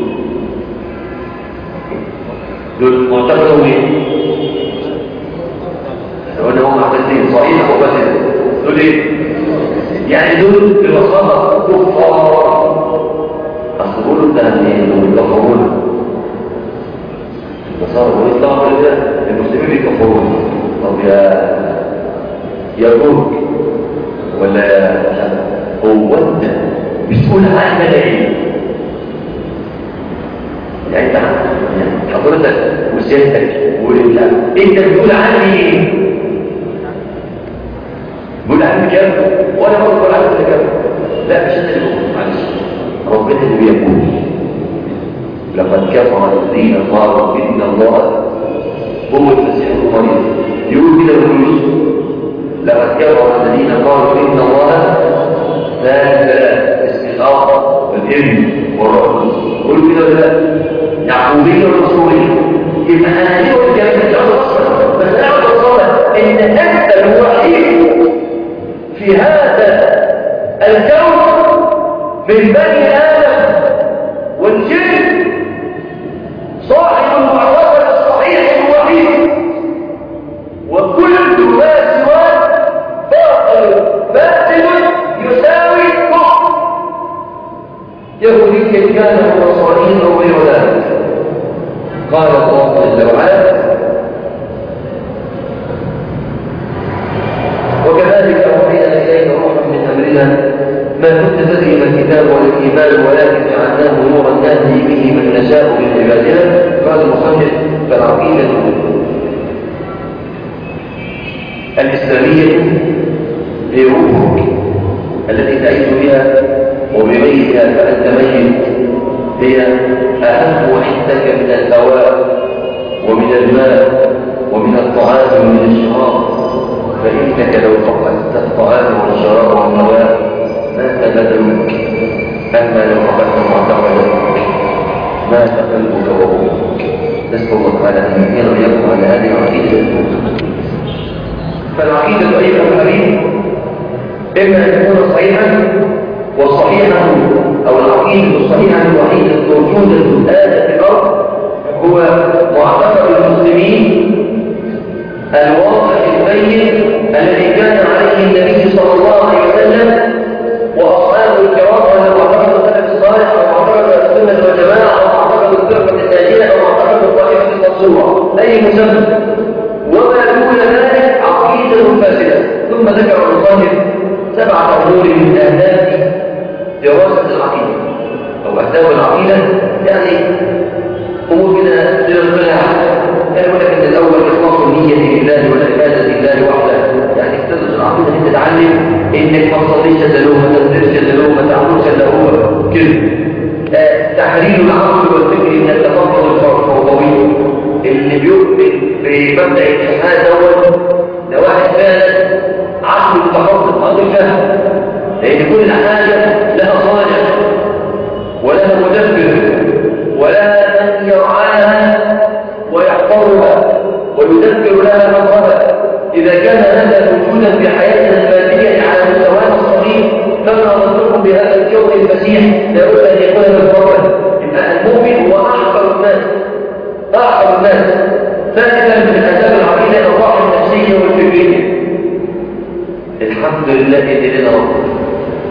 دول معتقدوا ايه؟ قلنا هم معتقدين صحيح او باطل دول ايه؟ يعني دول ببساطه كفار اصل بيقولوا ده انهم يكفرون النصارى بيطلعوا كده المسلمين بيكفرون طب يا يا جورج ولا يا هو انت بتقول عننا ايه؟ يعني انت حضرتك وسيادتك وانت انت بتقول عني ايه بقول عني كام وانا بقول عني كام لا مش انا اللي بقول معلش ربنا اللي بيقول لقد كفر الذين قالوا ان الله هو المسيح ابن مريم يقول كده ابن يوسف لقد كفر الذين قالوا ان الله ثالث اسم الاب والابن والروح قولوا كده ولا يعقوبية ورسولية يبقى أنا ليه قلت يا ابن الأصل بس أنا أقول إن أنت الوحيد في هذا الكون من بني آدم والجن صاحب المعتقد الصحيح الوحيد وكل ما سواه باطل باطل يساوي كفر يهوديا كان ونصرانيا او غير ذلك قال الله جل وعلا وكذلك اوحينا اليك روحا من امرنا ما كنت تدري ما الكتاب ولا الايمان ولكن جعلناه نورا نهدي به من نشاء من عبادنا قال المصنف فالعقيده الاسلاميه هي روحك التي تعيش بها وبغيرها فأنت ميت هي أهم عندك من الهواء ومن الماء ومن الطعام ومن الشراب فإنك لو فقدت الطعام والشراب والهواء مات بدنك أما لو فقدت معتقدك مات قلبك وروحك نسأل الله تعالى أن يهدينا وإياكم على هذه العقيدة فالعقيدة أيها الحبيب إما أن تكون صحيحا والصحيحة أو العقيدة الصحيحة الوحيدة الموجودة الآن في الأرض هو معتقد المسلمين الواضح البين الذي كان عليه النبي صلى الله عليه وسلم وأصحابه الكرام وهو معتقد السلف الصالح ومعتقد السنة والجماعة ومعتقد الفرقة الناجية ومعتقد الطائفة المنصورة أي مسمى وما دون ذلك عقيدة فاسدة ثم ذكر المصنف سبعة أمور من أهداف دراسة العقيدة أو أهداف العقيدة يعني أمور كده للإصلاح يقول لك إن الأول إخلاص النية لله والعبادة لله وحده يعني تدرس العقيدة أنت تتعلم إنك ما تصليش إلا له ما تنزلش إلا له ما تعملش إلا هو كده تحرير العقل والفكر من التفضل الفوضوي اللي بيؤمن بمبدأ الإلحاد دوت ده واحد فعلا عقل متفضل ما فهم لأن كل حاجة لها صانع ولها مدبر ولها من يرعاها ويحفظها ويدبر لها مصرها إذا كان هذا موجودا في حياتنا المادية على مستوانا الصغير فما ظنكم بهذا الكون المسيح لابد أن يكون مفردا يبقى المؤمن هو أحقر الناس أحقر الناس ثالثا من أسباب العقيدة الراحة النفسية والفكرية الحمد لله إذن ربنا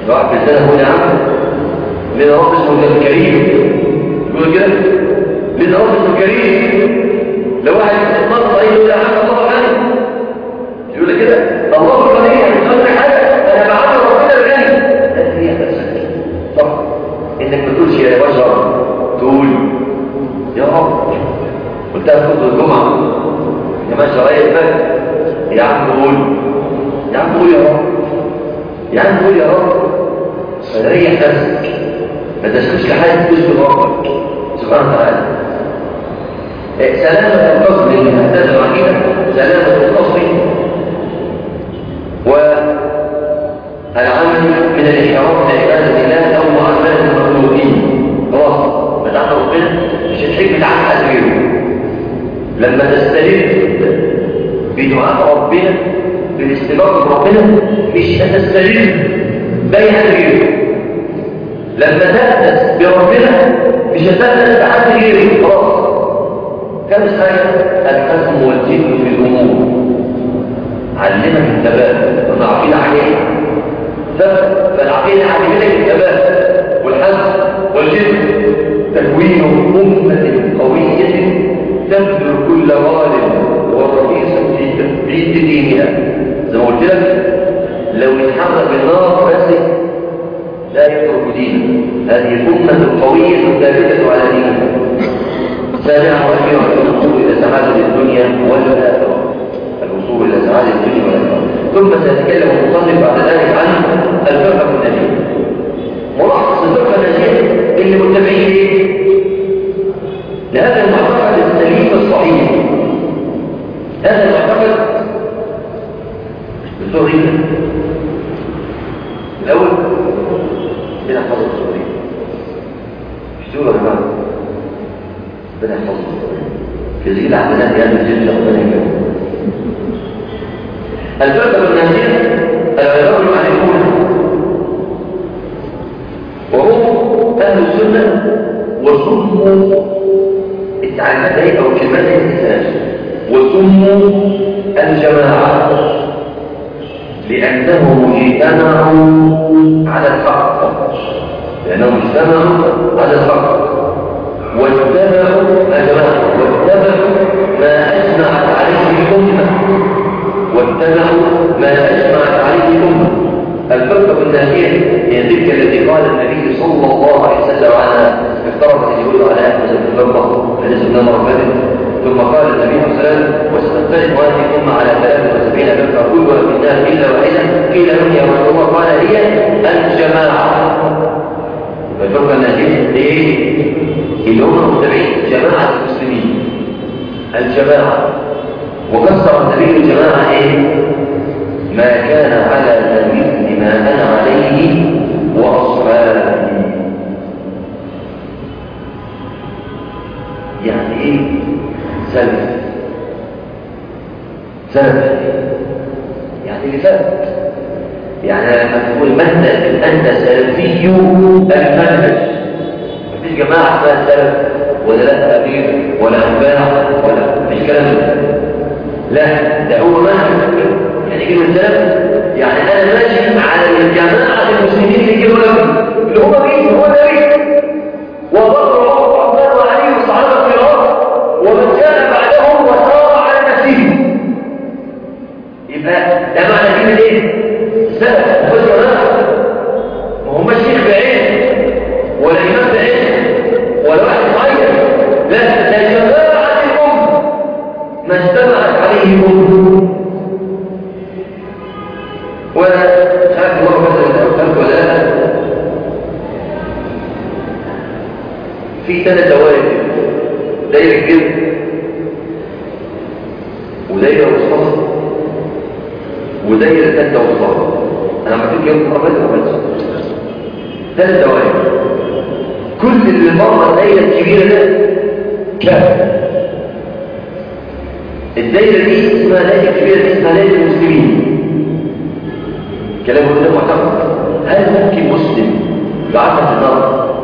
واحد في السنة يقول يا عم لنا رب اسمه الكريم يقول كده لنا رب اسمه الكريم لو واحد مرة طيب يقول يا عم الله غني يقول لك كده الله غني مش قصدي حاجة انا بعمل ربنا الغني هذه هي نفسك صح انك ما تقولش يا بشر تقول يا رب قلتها في خطبه الجمعه يا جماعه شرايط بك يا عم قول يا عم قول يا رب يا عم قول يا رب فريح نفسك ما تسكتش لحد تسكت ربك سبحانه وتعالى سلامة القصد من هذا العقيدة سلامة القصد والعمل من الانحراف لعبادة الله أو معاملة المخلوقين خلاص بتاعت ربنا مش الحكمة بتاعت غيره لما تستلم بدعاء ربنا بالاستمرار بربنا مش هتستلم بين غيره لما تأنس بربنا مش هتأنس بحد غيره خلاص كم سنة الحزم والجد في الأمور علمك الثبات والعقيدة عليه فالعقيدة علمك الثبات والحزم والجد تكوين أمة قوية تبذل كل غالب ورئيس في تثبيت دينها زي ما قلت لك لو اتحرك بالنار بس لا يترك دينه هذه الأمة القوية الثابتة على دينها سابعا وأخيرا الوصول إلى سعادة الدنيا والآخرة الوصول إلى سعادة الدنيا والآخرة ثم سيتكلم المصنف بعد ذلك عن الفرقة النبي ملخص الفرقة النبي اللي متبعين ايه؟ لهذا المعتقد السليم الصحيح هذا المعتقد الزهري الأول بنا حفظ الزهري اشتغلوا يا جماعة بنا حفظ الزهري كذلك العملات يعني الجنة ربنا يكرمه الفرقة الناجية العراق المعرفون وهم أهل السنة وسموا التعليمات دي أو الكلمات دي الإنسان وسموا الجماعة لأنهم اجتمعوا على الحق لأنهم اجتمعوا على الحق واتبعوا ما جماعة واتبعوا ما أجمعت عليه الأمة واتبعوا ما أجمعت عليه الأمة الفرقة الناجية هي تلك التي قال النبي صلى الله عليه وسلم عنها افترض ان يقول على أحمد بن الفرقة حديث ابن مرة ثم قال النبي صلى الله عليه وسلم وستختلف هذه الأمة على 73 فرقة كلها في النار إلا واحدة قيل من يا رسول الله قال هي الجماعة الفرقة الناجية ايه؟ اللي هم المتبعين جماعة المسلمين الجماعة وكسر النبي الجماعة ايه؟ ما كان على مثل ما أنا عليه وأصحابي يعني إيه سلف سلف يعني اللي فات يعني لما تقول مهنة أنت سلفي المنهج مفيش جماعة اسمها سلف ولا لا أمير ولا أنباع ولا مفيش كلام لا ده هو منهج يعني كلمة سلف يعني أنا ماشي على الجماعة المسلمين اللي كانوا لهم اللي هم مين هو النبي وبكر وعمر وعلي والصحابة الكرام ومن كان بعدهم وسار على نفسه يبقى ده معنى كلمة ايه؟ سلف هو الجماعة ما هم الشيخ بعين ولا إمام بعين ولا واحد صغير لا ده جماعة الأمة ما اجتمعت عليه الأمة ولا خاف الله مثلا أوتاك ولا في ثلاث دوائر دايرة الجلد ودايرة وسطى ودايرة ثالثة وسطى أنا عملت يوم مرة بس وبس ثلاث دوائر كل اللي مر الدايرة الكبيرة ده كافر الدايرة دي اسمها دايرة كبيرة دي اسمها دايرة المسلمين كلام هو ده معتقد هل ممكن مسلم يعرف في النار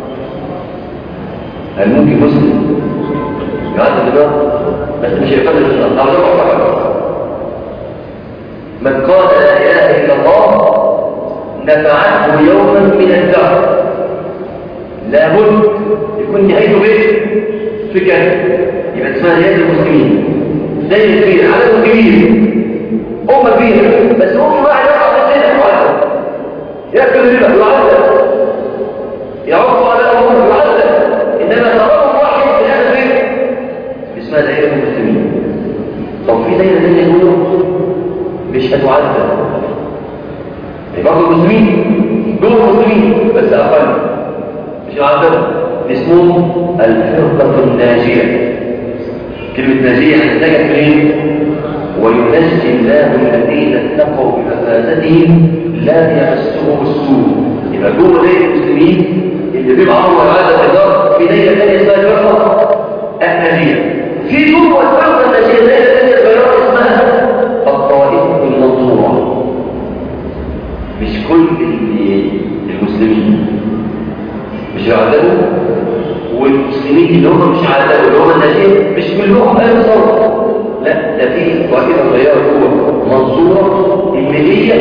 هل ممكن مسلم يعرف في النار بس مش هيقدر في النار ده معتقد من قال لا اله الا الله نفعته يوما من الدهر لابد يكون نهايته ايه في كده يبقى اسمها نهايه المسلمين زي كبير عدد كبير امه كبيره بس هم واحد يقع في السنه واحد ياكل الربا يعذب يعض على الامور يعذب انما تراه واحد في هذا البيت اسمها دائره المسلمين طب في دائره ثانيه يقولوا مش هتعذب برضه المسلمين دول المسلمين بس اقل مش يعذبوا اسمهم الفرقه الناجيه كلمه ناجيه هنحتاجها فين وينجي الله الذين اتقوا بمفازتهم لا يمسهم السوء يبقى جوه دايره المسلمين اللي بيبقى الله تعالى الاداره في دايره ثانيه اسمها الفرقه الناجيه في جوه الفرقه الناجيه دايره ثانيه البيان اسمها الطائفه المنصوره مش كل المسلمين مش يعذبوا والمسلمين اللي هم مش عذبوا اللي هم الناجين مش كلهم قالوا صوت لا ده في طائفه صغيره جوه منصوره اللي هي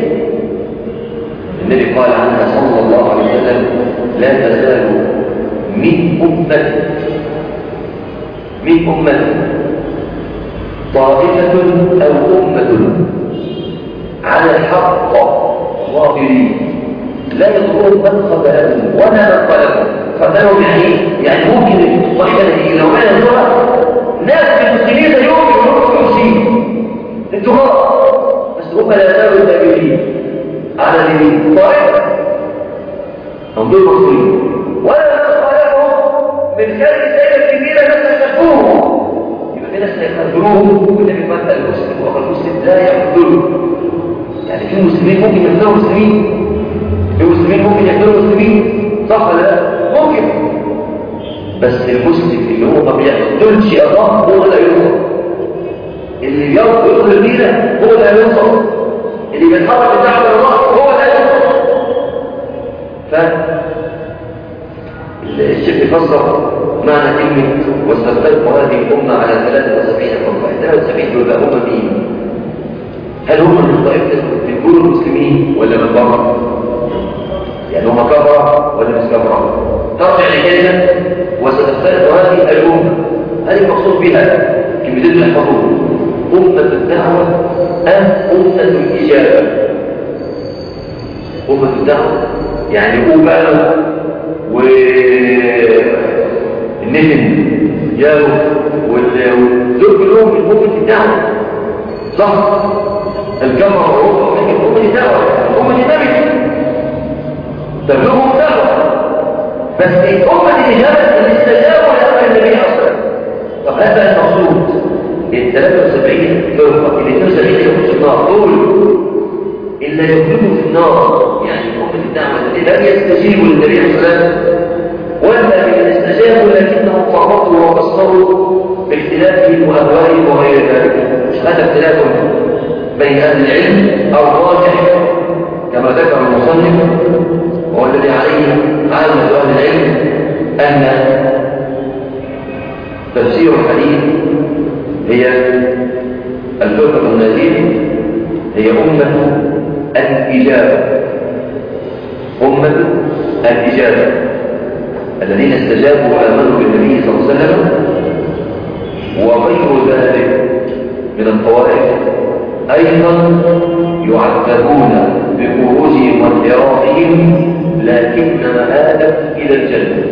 النبي قال عنها صلى الله عليه وسلم لا تزال من أمة من أمة طائفة أو أمة على الحق ظاهرين لا يضرون من قبلهم ولا من قبلهم قبلهم يعني يعني ممكن الطائفة دي لو أنا نزلها ناس من المسلمين اليوم يروحوا يمشي انتهاء بس هم لا زالوا تابعين على اليمين طائفة هم دول مسلمين ولا نقبلهم من خارج الدائرة الكبيرة ناس يخافوهم يبقى في ناس يخافوهم والنبي قال المسلم وقال المسلم لا يقتله يعني في مسلمين ممكن يقتلوا مسلمين في مسلمين ممكن يقتلوا مسلمين صح ولا لا ممكن بس المسلم اللي هو ما بيقتلش الله هو لا ينصر اللي يقتل الميلة هو لا ينصر اللي بيتحرك الدعوة الله هو لا ينصر ف الشيخ فسر معنى كلمة واستفترق هذه الأمة على 73 فرقة 73 دول هم مين؟ هل هم من طائفة الجول المسلمين ولا من بره؟ يعني هم كفرة ولا مش كفرة؟ ترجع لكلمة وستفترق هذه الأمة هذه المقصود بها كلمتين تحفظون أمة الدعوة أم أمة الإجابة أمة الدعوة يعني أمة والنفن ياو ودول كلهم من أمة الدعوة صح الكفر أوروبا من أمة الدعوة أمة النبي تبلغهم دعوة بس أمة الإجابة اللي استجابوا لأمر النبي أصلا طب هذا المقصود ال 73 فرقة ال 72 يخش النار دول إلا يخلدوا في النار يعني أمة الدعوة التي لم يستجيبوا للنبي عليه الصلاة ولا من استجابوا لكنهم فرطوا وقصروا باختلافهم وأهوائهم وغير ذلك مش هذا اختلاف بين أهل العلم أو الراجح كما ذكر المصنف وهو الذي عليه عامة أهل العلم أن تفسير الحديث هي الفرقة النازلة هي أمة الإجابة أمة الإجابة الذين استجابوا وآمنوا بالنبي صلى الله عليه وسلم وغير ذلك من الطوائف أيضا يعذبون بخروجهم وانحرافهم لكن مآلهم إلى الجنة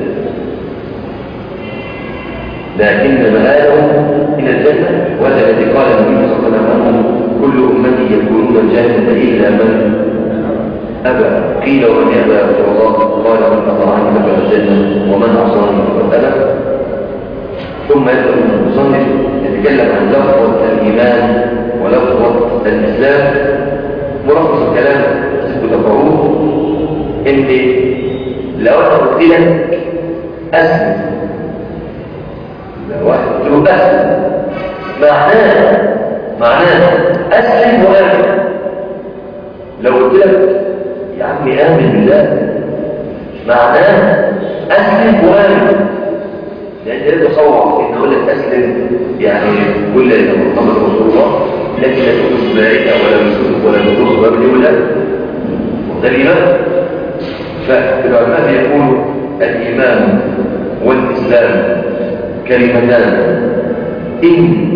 لكن مآلهم إلى الجنة وهذا الذي قال النبي صلى الله عليه وسلم عنهم كل أمتي يدخلون الجنة إلا من أبى قيل ومن أبى يا رسول الله قال من أطاعني دخل الجنة ومن عصاني فقد أبى ثم يدخل المصنف يتكلم عن لفظة الإيمان ولفظة الإسلام ملخص الكلام تقرؤوه إن لو أنا قلت لك أسلم لو واحد قلت له أسلم معناه معناه أسلم وآمن لو قلت لك يا عمي آمن بالله معناه أسلم وآمن لأن لا تصور إن أقول لك أسلم يعني كل محمد رسول الله لكن لا تكون ملائكة ولا مسلم ولا نصوص ولا بدي ولا ده الإيمان فالعلماء يقولوا الإيمان والإسلام كلمتان إن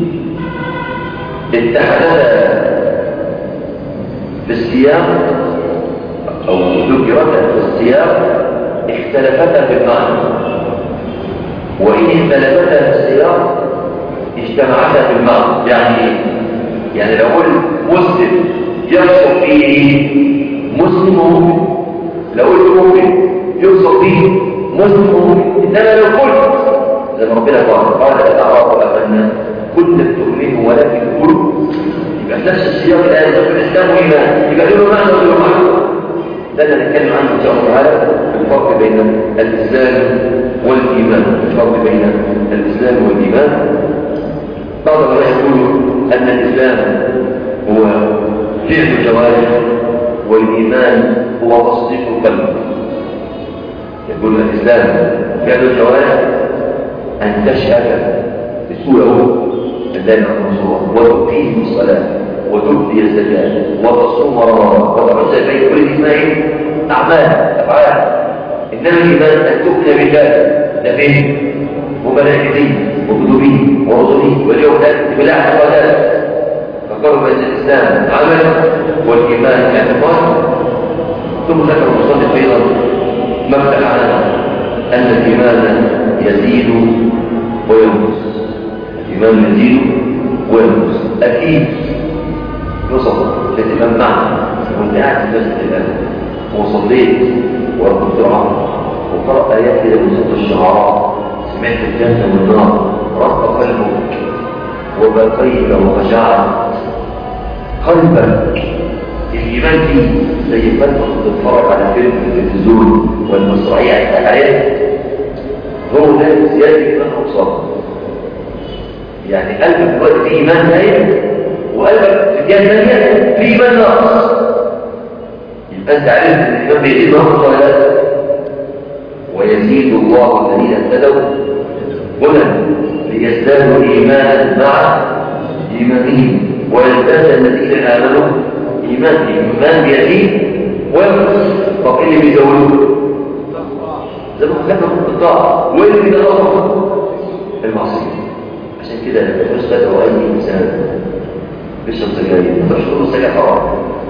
اتحدتا في السياق أو ذكرتا في السياق اختلفتا في المعنى وإن اختلفتا في السياق اجتمعتا في المعنى يعني يعني لو قلت مسلم يقصد فيه مسلم مؤمن لو قلت مؤمن يقصد فيه مسلم مؤمن انما لو قلت زي ما ربنا قال قال الاعراب امنا كنا تؤمنوا ولكن قلوا يبقى نفس السياق الآن يقول الإسلام وإيمان يبقى له معنى وله معنى ده اللي نتكلم عنه إن شاء الله تعالى الفرق بين الإسلام والإيمان الفرق بين الإسلام والإيمان بعض الناس يقول أن الإسلام هو فعل الجوارح والإيمان هو تصديق القلب يقول الإسلام فعل الجوارح أن تشهد بسوء الدائرة المنصورة وتقيم الصلاة وتؤتي الزكاة وتصوم رمضان وتحج البيت كل إسماعيل أعمال أفعال إنما الإيمان أن تؤمن بالله ده فين؟ وملائكته وكتبه ورسله واليوم الآخر بلا اعتقادات فقالوا بأن الإسلام عمل والإيمان اعتقاد ثم ذكر المصنف أيضا مفتح على أن الإيمان يزيد وينقص الإيمان يزيد وينقص أكيد يوصل الإمام معنا وانت قاعد في المسجد الآن وصليت وركبت رعب وقرأ آيات كده من ست الشعراء سمعت الجنة والنار رق قلبك وبقيك وخشعت قلبك الإيمان فيه زي ما انت بتتفرج على فيلم في التلفزيون والمسرحية هتحكي عليها هو ده زيادة الإيمان أبصار يعني قلبك دلوقتي فيه إيمان هايل وقلبك في جهة ثانية فيه إيمان ناقص يبقى أنت عرفت إن الإيمان بيزيد ناقص ولا لا ويزيد الله الذين اهتدوا هدى ليزدادوا إيمانا مع إيمانهم ويزداد الذين آمنوا إيمان الإيمان بيزيد وينقص طب إيه اللي بيزودوه؟ زي ما خدنا في الطاعة وإيه اللي بيزودوه؟ المعصية عشان كده لما تسأل هو أي إنسان بيشرب سجاير ما تشرب السجاير حرام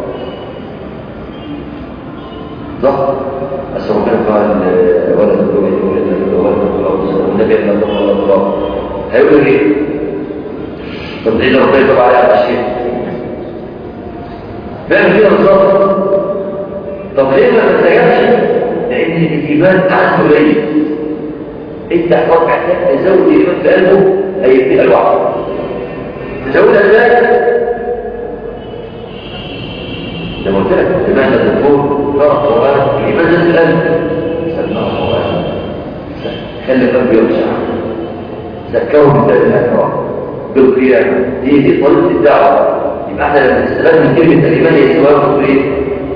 ضغط بس ربنا قال ولا تقولوا إيه ولا تقولوا والنبي قال الله الله الله هيقولوا ايه؟ طب ايه ربنا يتوب عليه على الشيء؟ فاهم كده بالظبط طب ليه ما تستجابش؟ لأن الإيمان عنده قليل انت هتقعد محتاج تزود الايمان في قلبه هيبقى لوحده تزودها ازاي زي ما قلت لك الايمان ده الدكتور فرق قران الايمان ده القلب سماه قران خلي القلب يرجع ذكره بالله الاكرام بالقيامه دي دي طريقه الدعوه يبقى احنا لما نستفاد من كلمه الايمان هي سواء في ايه؟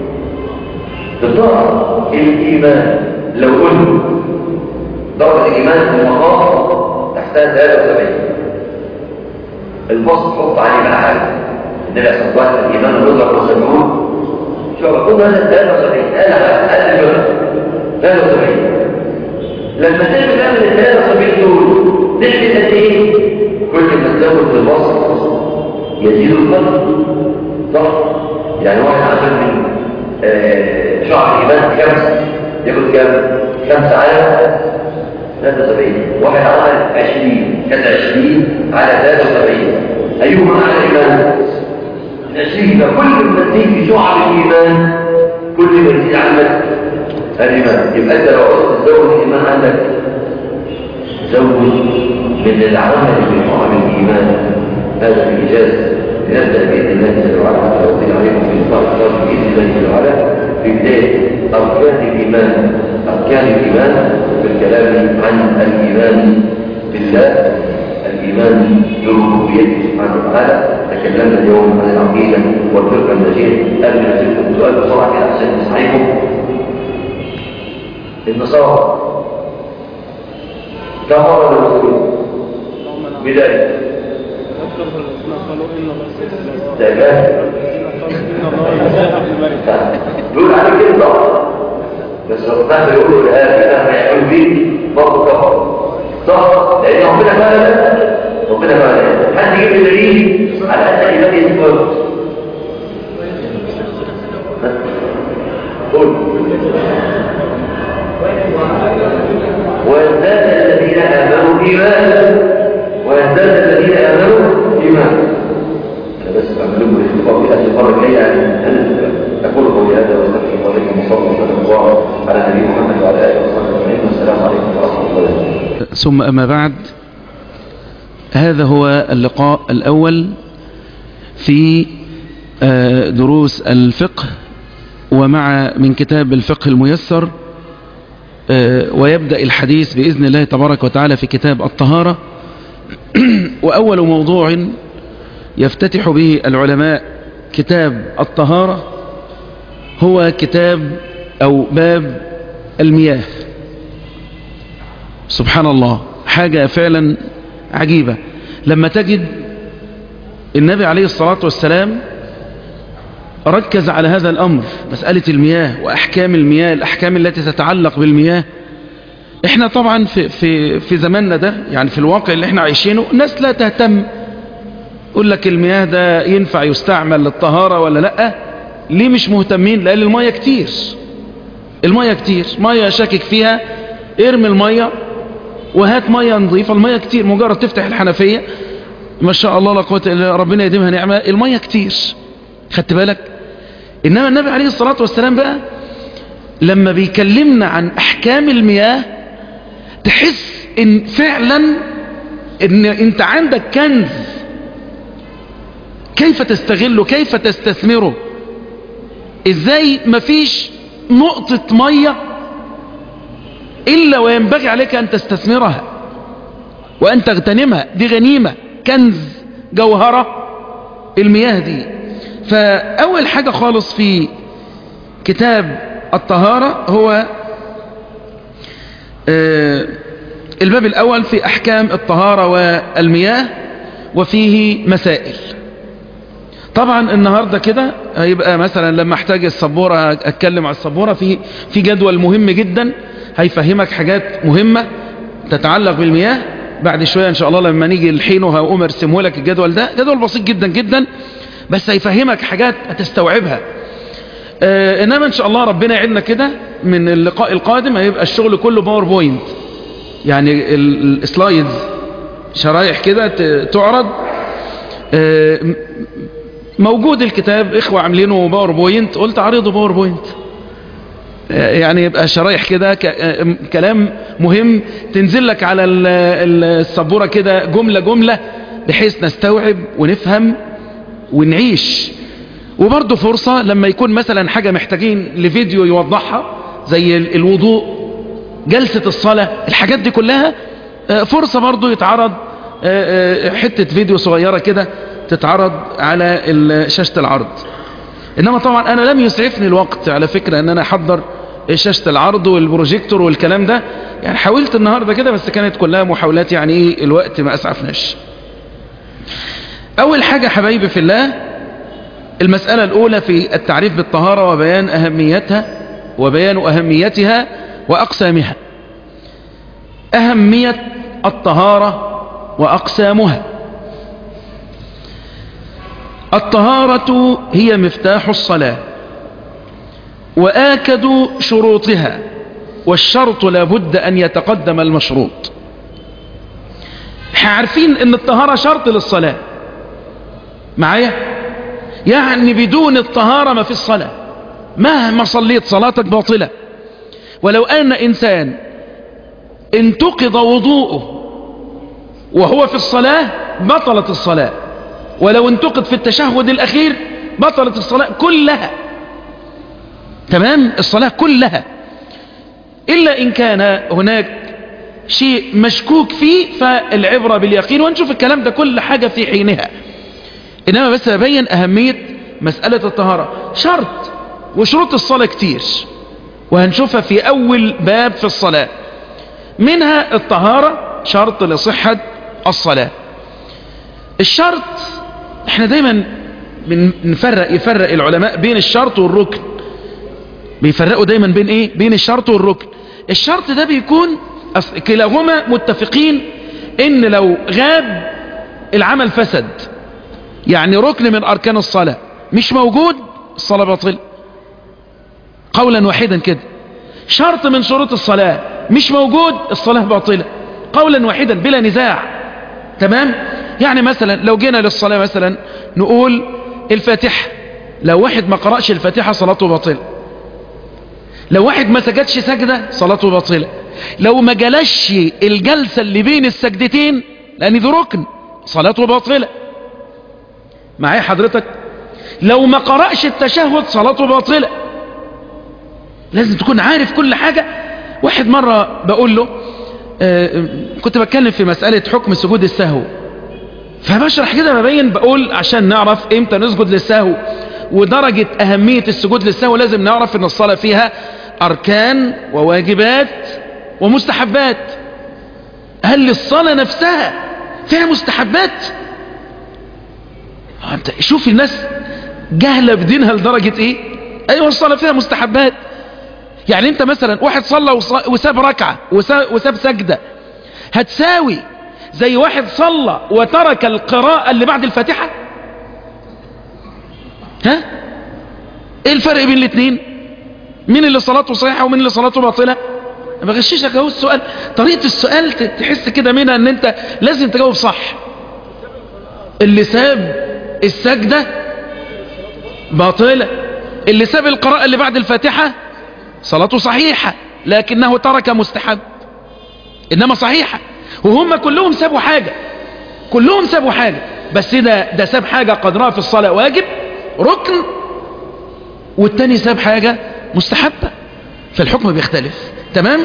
بالطاعه الايمان لو قلت درجة الإيمان في المقام تحتها 73 البسط حط عليه بقى حاجة النبي صلى الله عليه وسلم الإيمان والرضا والسجود شو بقول هذا 73 قال قال الجنة 73 لما تعمل تعمل ال 73 دول تعمل قد إيه؟ كل ما تزود في البسط يزيد القلب صح؟ يعني واحد عمل من آه شعر إيمان خمسة ياخد كام؟ خمسة على 73 واحد عمل 20 كانت 20 على 73 أيهما على الإيمان؟ 20 فكل ما تزيد في شعب الإيمان كل ما تزيد عندك الإيمان يبقى أنت لو عرفت تزود الإيمان عندك زود من العمل في شعب الإيمان هذا الإيجاز لنبدأ بإذن الله جل وعلا وأوصي عليكم في الفرق بإذن الله جل وعلا في بداية أركان الإيمان أركان الإيمان بالكلام عن الإيمان بالله الإيمان بربوبيته سبحانه وتعالى تكلمنا اليوم عن العقيدة والفرقة الناجية قبل ما نسألكم سؤال بسرعة كده عشان نسمعكم النصارى كم مرة نقول بداية ده جاهل بيقول عليك كده ضغط بس لو ده بيقولوا الآن ده هيعملوا بيه برضه كفر صح لأن ربنا فعلا ربنا فعلا حد يجيب لي دليل على أن كلمات يتفرد قول ويزداد الذين آمنوا إيمانا ويزداد الذين آمنوا إيمانا أنا بس أعمل لكم الاختبار في هذه المرة الجاية يعني أقول قولي هذا وأستغفر الله لكم وصلى الله وسلم على نبينا محمد وعلى آله وصحبه أجمعين والسلام عليكم ورحمة الله وبركاته ثم أما بعد هذا هو اللقاء الأول في آه، دروس الفقه ومع من كتاب الفقه الميسر آه، ويبدأ الحديث بإذن الله تبارك وتعالى في كتاب الطهارة وأول موضوع يفتتح به العلماء كتاب الطهارة هو كتاب أو باب المياه سبحان الله حاجة فعلا عجيبة لما تجد النبي عليه الصلاة والسلام ركز على هذا الأمر مسألة المياه وأحكام المياه الأحكام التي تتعلق بالمياه احنا طبعا في, في, في زماننا ده يعني في الواقع اللي احنا عايشينه الناس لا تهتم يقول لك المياه ده ينفع يستعمل للطهارة ولا لا ليه مش مهتمين لأن المياه كتير المياه كتير مياه شاكك فيها ارمي المياه وهات مياه نظيفة المياه كتير مجرد تفتح الحنفية ما شاء الله لا قوه الا ربنا يديمها نعمة المياه كتير خدت بالك إنما النبي عليه الصلاة والسلام بقى لما بيكلمنا عن أحكام المياه تحس إن فعلا إن أنت عندك كنز كيف تستغله كيف تستثمره إزاي مفيش نقطة مية إلا وينبغي عليك أن تستثمرها وأن تغتنمها دي غنيمة كنز جوهرة المياه دي فأول حاجة خالص في كتاب الطهارة هو الباب الأول في أحكام الطهارة والمياه وفيه مسائل طبعا النهاردة كده هيبقى مثلا لما احتاج السبورة اتكلم على السبورة في في جدول مهم جدا هيفهمك حاجات مهمة تتعلق بالمياه بعد شوية ان شاء الله لما نيجي الحين وهقوم ارسمه لك الجدول ده جدول بسيط جدا جدا بس هيفهمك حاجات هتستوعبها آه انما ان شاء الله ربنا يعيننا كده من اللقاء القادم هيبقى الشغل كله باوربوينت يعني السلايدز شرايح كده تعرض آه موجود الكتاب اخوة عاملينه باوربوينت قلت عرضه باوربوينت يعني يبقى شرايح كده كلام مهم تنزل لك على السبورة كده جملة جملة بحيث نستوعب ونفهم ونعيش وبرضه فرصة لما يكون مثلا حاجة محتاجين لفيديو يوضحها زي الوضوء جلسة الصلاة الحاجات دي كلها فرصة برضه يتعرض حتة فيديو صغيرة كده تتعرض على شاشة العرض انما طبعا انا لم يسعفني الوقت على فكرة ان انا احضر شاشة العرض والبروجيكتور والكلام ده يعني حاولت النهاردة كده بس كانت كلها محاولات يعني ايه الوقت ما اسعفناش اول حاجة حبايبي في الله المسألة الاولى في التعريف بالطهارة وبيان اهميتها وبيان اهميتها واقسامها اهمية الطهارة واقسامها الطهارة هي مفتاح الصلاة وآكد شروطها والشرط لابد أن يتقدم المشروط احنا عارفين ان الطهارة شرط للصلاة معايا يعني بدون الطهارة ما في الصلاة مهما صليت صلاتك باطلة ولو أن إنسان انتقض وضوءه وهو في الصلاة بطلت الصلاة ولو انتقد في التشهد الأخير بطلت الصلاة كلها تمام الصلاة كلها إلا إن كان هناك شيء مشكوك فيه فالعبرة باليقين ونشوف الكلام ده كل حاجة في حينها إنما بس أبين أهمية مسألة الطهارة شرط وشروط الصلاة كتير وهنشوفها في أول باب في الصلاة منها الطهارة شرط لصحة الصلاة الشرط احنا دايما بنفرق يفرق العلماء بين الشرط والركن بيفرقوا دايما بين ايه بين الشرط والركن الشرط ده بيكون أص- كلاهما متفقين ان لو غاب العمل فسد يعني ركن من اركان الصلاة مش موجود الصلاة باطلة قولا واحدا كده شرط من شروط الصلاة مش موجود الصلاة باطلة قولا واحدا بلا نزاع تمام يعني مثلا لو جينا للصلاة مثلا نقول الفاتحة لو واحد ما قرأش الفاتحة صلاته باطلة لو واحد ما سجدش سجدة صلاته باطلة لو ما جلش الجلسة اللي بين السجدتين لأن دي ركن صلاته باطلة معايا حضرتك لو ما قرأش التشهد صلاته باطلة لازم تكون عارف كل حاجة واحد مرة بقول له آه، كنت بتكلم في مسألة حكم سجود السهو فبشرح كده ببين بقول عشان نعرف امتى نسجد للسهو ودرجة أهمية السجود للسهو لازم نعرف ان الصلاة فيها أركان وواجبات ومستحبات هل الصلاة نفسها فيها مستحبات أنت شوف الناس جهلة بدينها لدرجة ايه ايوه الصلاة فيها مستحبات يعني انت مثلا واحد صلى وص- وساب ركعة وسا- وساب سجدة هتساوي زي واحد صلى وترك القراءة اللي بعد الفاتحة ها ايه الفرق بين الاثنين مين اللي صلاته صحيحة ومين اللي صلاته باطلة أنا بغششك اهو السؤال طريقة السؤال ت- تحس كده منها ان انت لازم تجاوب صح اللي ساب السجدة باطلة اللي ساب القراءة اللي بعد الفاتحة صلاته صحيحة لكنه ترك مستحب إنما صحيحة وهم كلهم سابوا حاجة كلهم سابوا حاجة بس ده ده ساب حاجة قدرها في الصلاة واجب ركن والتاني ساب حاجة مستحبة فالحكم بيختلف تمام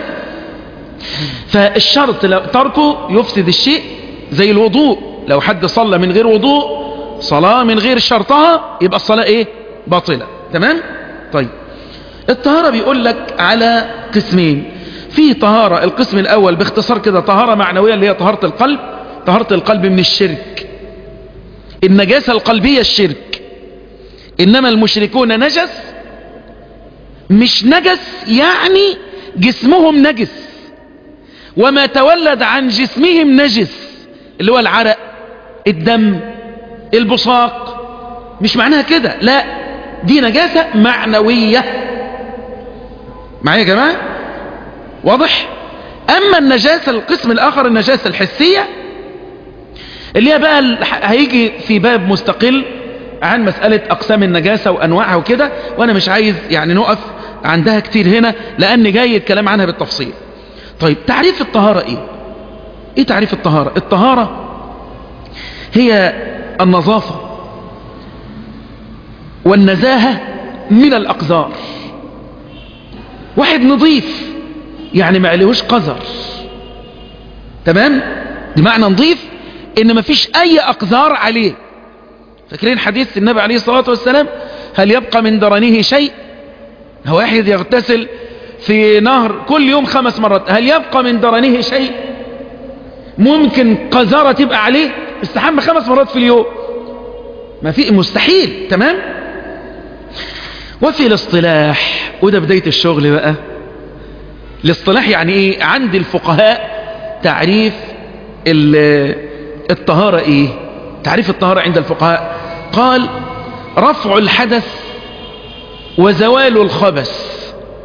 فالشرط لو تركه يفسد الشيء زي الوضوء لو حد صلى من غير وضوء صلاة من غير شرطها يبقى الصلاة ايه باطلة تمام طيب الطهارة بيقول لك على قسمين في طهارة القسم الأول باختصار كده طهارة معنوية اللي هي طهارة القلب طهارة القلب من الشرك النجاسة القلبية الشرك إنما المشركون نجس مش نجس يعني جسمهم نجس وما تولد عن جسمهم نجس اللي هو العرق الدم البصاق مش معناها كده لا دي نجاسة معنوية معايا يا جماعة واضح اما النجاسة القسم الاخر النجاسة الحسية اللي هي بقى ال- هيجي في باب مستقل عن مسألة اقسام النجاسة وانواعها وكده وانا مش عايز يعني نقف عندها كتير هنا لان جاي الكلام عنها بالتفصيل طيب تعريف الطهارة ايه ايه تعريف الطهارة الطهارة هي النظافة والنزاهة من الأقذار واحد نظيف يعني ما عليهوش قذر تمام بمعنى نظيف ان ما فيش اي اقذار عليه فاكرين حديث النبي عليه الصلاة والسلام هل يبقى من درنه شيء هو واحد يغتسل في نهر كل يوم خمس مرات هل يبقى من درنه شيء ممكن قذارة تبقى عليه استحمى خمس مرات في اليوم ما في مستحيل تمام وفي الاصطلاح وده بداية الشغل بقى الاصطلاح يعني ايه عند الفقهاء تعريف ال- الطهارة ايه تعريف الطهارة عند الفقهاء قال رفع الحدث وزوال الخبث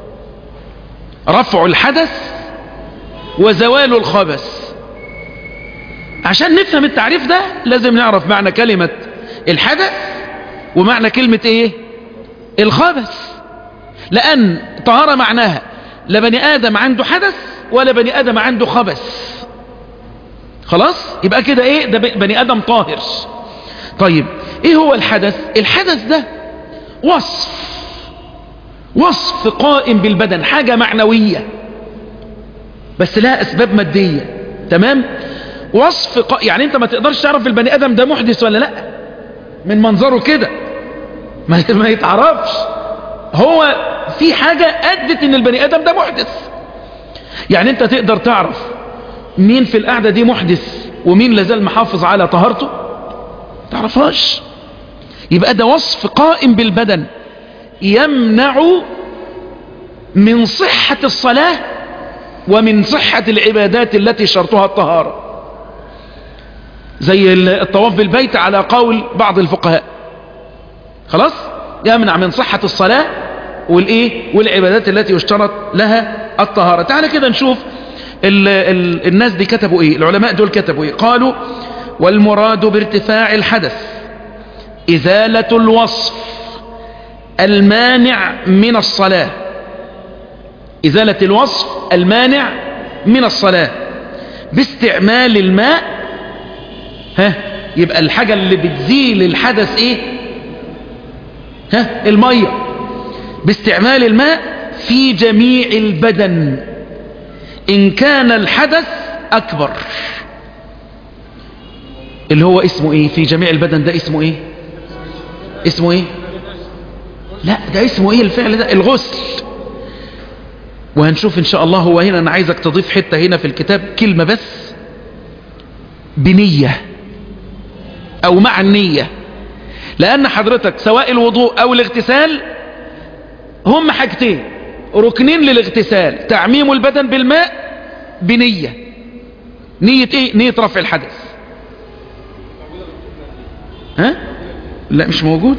رفع الحدث وزوال الخبث عشان نفهم التعريف ده لازم نعرف معنى كلمة الحدث ومعنى كلمة ايه الخبث لأن طهارة معناها لا بني آدم عنده حدث ولا بني آدم عنده خبث خلاص يبقى كده ايه ده بني آدم طاهر طيب ايه هو الحدث الحدث ده وصف وصف قائم بالبدن حاجة معنوية بس لها أسباب مادية تمام وصف ق... يعني انت ما تقدرش تعرف البني آدم ده محدث ولا لا من منظره كده ما, ما يتعرفش هو في حاجة أدت ان البني آدم ده محدث يعني انت تقدر تعرف مين في القعدة دي محدث ومين لازال محافظ على طهارته تعرفهاش يبقى ده وصف قائم بالبدن يمنع من صحة الصلاة ومن صحة العبادات التي شرطها الطهارة زي الطواف بالبيت على قول بعض الفقهاء خلاص يمنع من صحة الصلاة والايه والعبادات التي يشترط لها الطهارة تعالى كده نشوف ال ال الناس دي كتبوا ايه العلماء دول كتبوا ايه قالوا والمراد بارتفاع الحدث ازالة الوصف المانع من الصلاة ازالة الوصف المانع من الصلاة باستعمال الماء ها يبقى الحاجة اللي بتزيل الحدث ايه ها المية باستعمال الماء في جميع البدن إن كان الحدث أكبر اللي هو اسمه إيه في جميع البدن ده اسمه إيه اسمه إيه لا ده اسمه إيه الفعل ده الغسل وهنشوف إن شاء الله هو هنا أنا عايزك تضيف حتة هنا في الكتاب كلمة بس بنية أو مع النية لأن حضرتك سواء الوضوء أو الاغتسال هم حاجتين ركنين للاغتسال تعميم البدن بالماء بنية نية ايه نية رفع الحدث ها لا مش موجود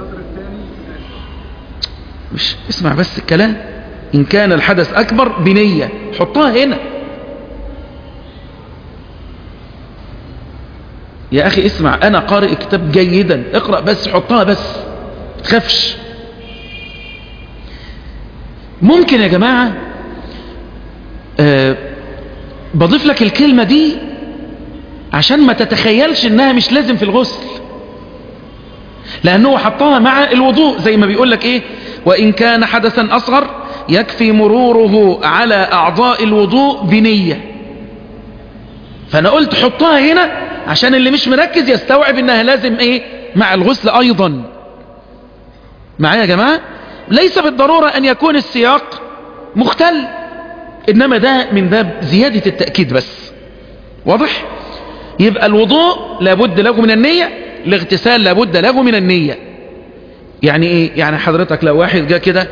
مش اسمع بس الكلام ان كان الحدث اكبر بنية حطها هنا يا اخي اسمع انا قارئ كتاب جيدا اقرأ بس حطها بس تخافش ممكن يا جماعة أه بضيف لك الكلمة دي عشان ما تتخيلش انها مش لازم في الغسل لانه حطها مع الوضوء زي ما بيقول لك ايه وان كان حدثا اصغر يكفي مروره على اعضاء الوضوء بنية فانا قلت حطها هنا عشان اللي مش مركز يستوعب انها لازم ايه مع الغسل ايضا معايا يا جماعة ليس بالضرورة أن يكون السياق مختل إنما ده من باب زيادة التأكيد بس واضح يبقى الوضوء لابد له من النية الاغتسال لابد له من النية يعني ايه يعني حضرتك لو واحد جاء كده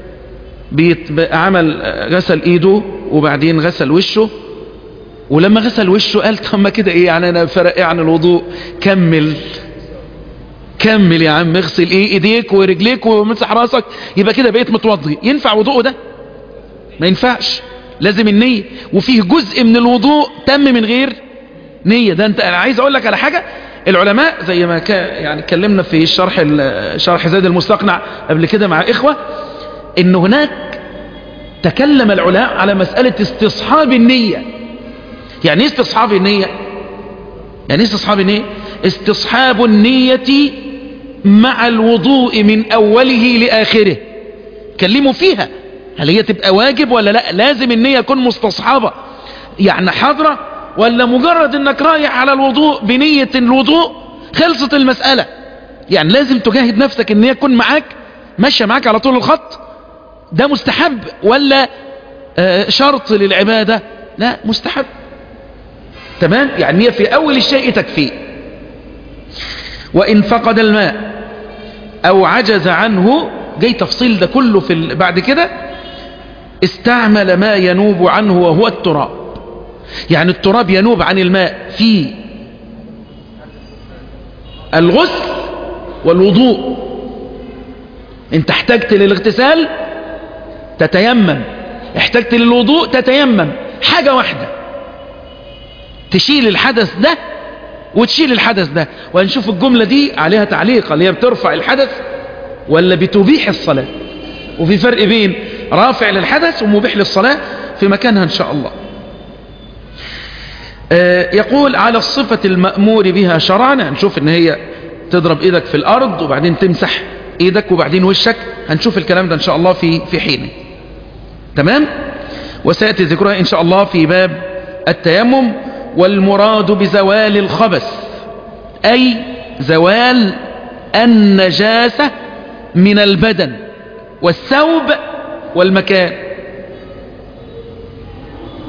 عمل غسل ايده وبعدين غسل وشه ولما غسل وشه قال طب ما كده ايه يعني انا فرق ايه عن الوضوء كمل كمل يا عم اغسل ايه ايديك ورجليك ومسح راسك يبقى كده بقيت متوضي ينفع وضوءه ده ما ينفعش لازم النية وفيه جزء من الوضوء تم من غير نية ده انت انا عايز اقول لك على حاجة العلماء زي ما كان يعني اتكلمنا في الشرح شرح زاد المستقنع قبل كده مع اخوة ان هناك تكلم العلماء على مسألة استصحاب النية يعني ايه استصحاب النية يعني ايه استصحاب النية استصحاب النية مع الوضوء من أوله لآخره كلموا فيها هل هي تبقى واجب ولا لا لازم النية يكون مستصحابة يعني حضرة ولا مجرد انك رايح على الوضوء بنية الوضوء خلصت المسألة يعني لازم تجاهد نفسك ان هي تكون معاك ماشية معاك على طول الخط ده مستحب ولا آه شرط للعبادة لا مستحب تمام يعني هي في اول الشيء تكفيه وإن فقد الماء أو عجز عنه جاي تفصيل ده كله في بعد كده استعمل ما ينوب عنه وهو التراب يعني التراب ينوب عن الماء في الغسل والوضوء انت احتجت للاغتسال تتيمم احتجت للوضوء تتيمم حاجة واحدة تشيل الحدث ده وتشيل الحدث ده وهنشوف الجملة دي عليها تعليق اللي هي بترفع الحدث ولا بتبيح الصلاة وفي فرق بين رافع للحدث ومبيح للصلاة في مكانها ان شاء الله آه يقول على الصفة المأمور بها شرعا هنشوف ان هي تضرب ايدك في الارض وبعدين تمسح ايدك وبعدين وشك هنشوف الكلام ده ان شاء الله في في حينه تمام وسيأتي ذكرها ان شاء الله في باب التيمم والمراد بزوال الخبث أي زوال النجاسة من البدن والثوب والمكان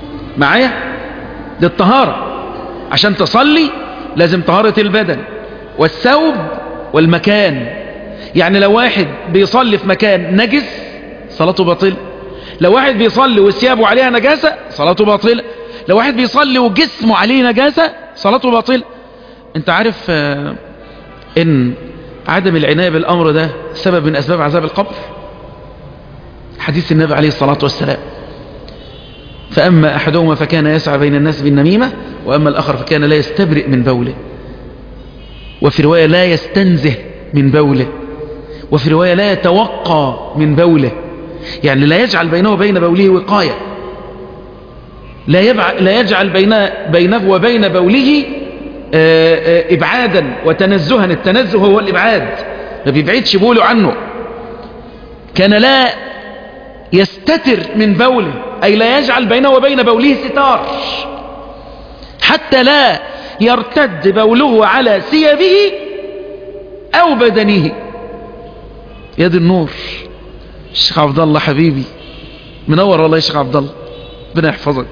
معايا دي الطهارة عشان تصلي لازم طهارة البدن والثوب والمكان يعني لو واحد بيصلي في مكان نجس صلاته باطلة لو واحد بيصلي وثيابه عليها نجاسة صلاته باطلة لو واحد بيصلي وجسمه عليه نجاسة صلاته باطلة انت عارف آه ان عدم العناية بالامر ده سبب من اسباب عذاب القبر حديث النبي عليه الصلاة والسلام فأما أحدهما فكان يسعى بين الناس بالنميمة وأما الآخر فكان لا يستبرئ من بوله وفي رواية لا يستنزه من بوله وفي رواية لا يتوقى من بوله يعني لا يجعل بينه وبين بوله وقاية لا, يبع... لا يجعل بين... بينه وبين بوله آآ آآ إبعادا وتنزها التنزه هو الإبعاد ما بيبعدش بوله عنه كان لا يستتر من بوله أي لا يجعل بينه وبين بوله ستار حتى لا يرتد بوله على ثيابه أو بدنه يد النور الشيخ عبد الله حبيبي منور والله يا شيخ عبد الله ربنا يحفظك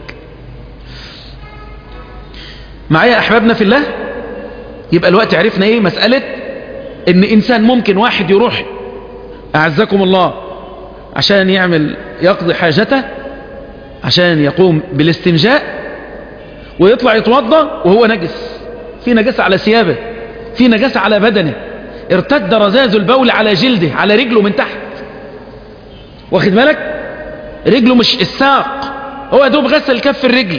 معايا أحبابنا في الله يبقى الوقت عرفنا ايه مسألة ان انسان ممكن واحد يروح اعزكم الله عشان يعمل يقضي حاجته عشان يقوم بالاستنجاء ويطلع يتوضا وهو نجس في نجاسة على ثيابه في نجاسة على بدنه ارتد رذاذ البول على جلده على رجله من تحت واخد بالك رجله مش الساق هو دوب غسل كف الرجل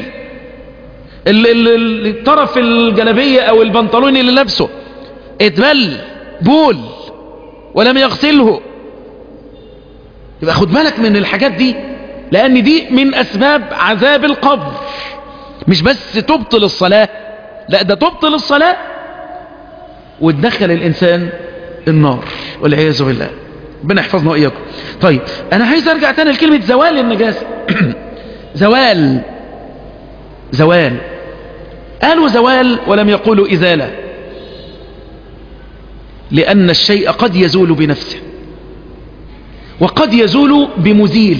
الطرف الجلبية او البنطلون اللي لابسه اتبل بول ولم يغسله يبقى خد بالك من الحاجات دي لان دي من اسباب عذاب القبر مش بس تبطل الصلاة لا ده تبطل الصلاة وتدخل الانسان النار والعياذ بالله ربنا يحفظنا واياكم طيب انا عايز ارجع تاني لكلمة زوال النجاسة زوال زوال قالوا زوال ولم يقولوا ازالة لان الشيء قد يزول بنفسه وقد يزول بمزيل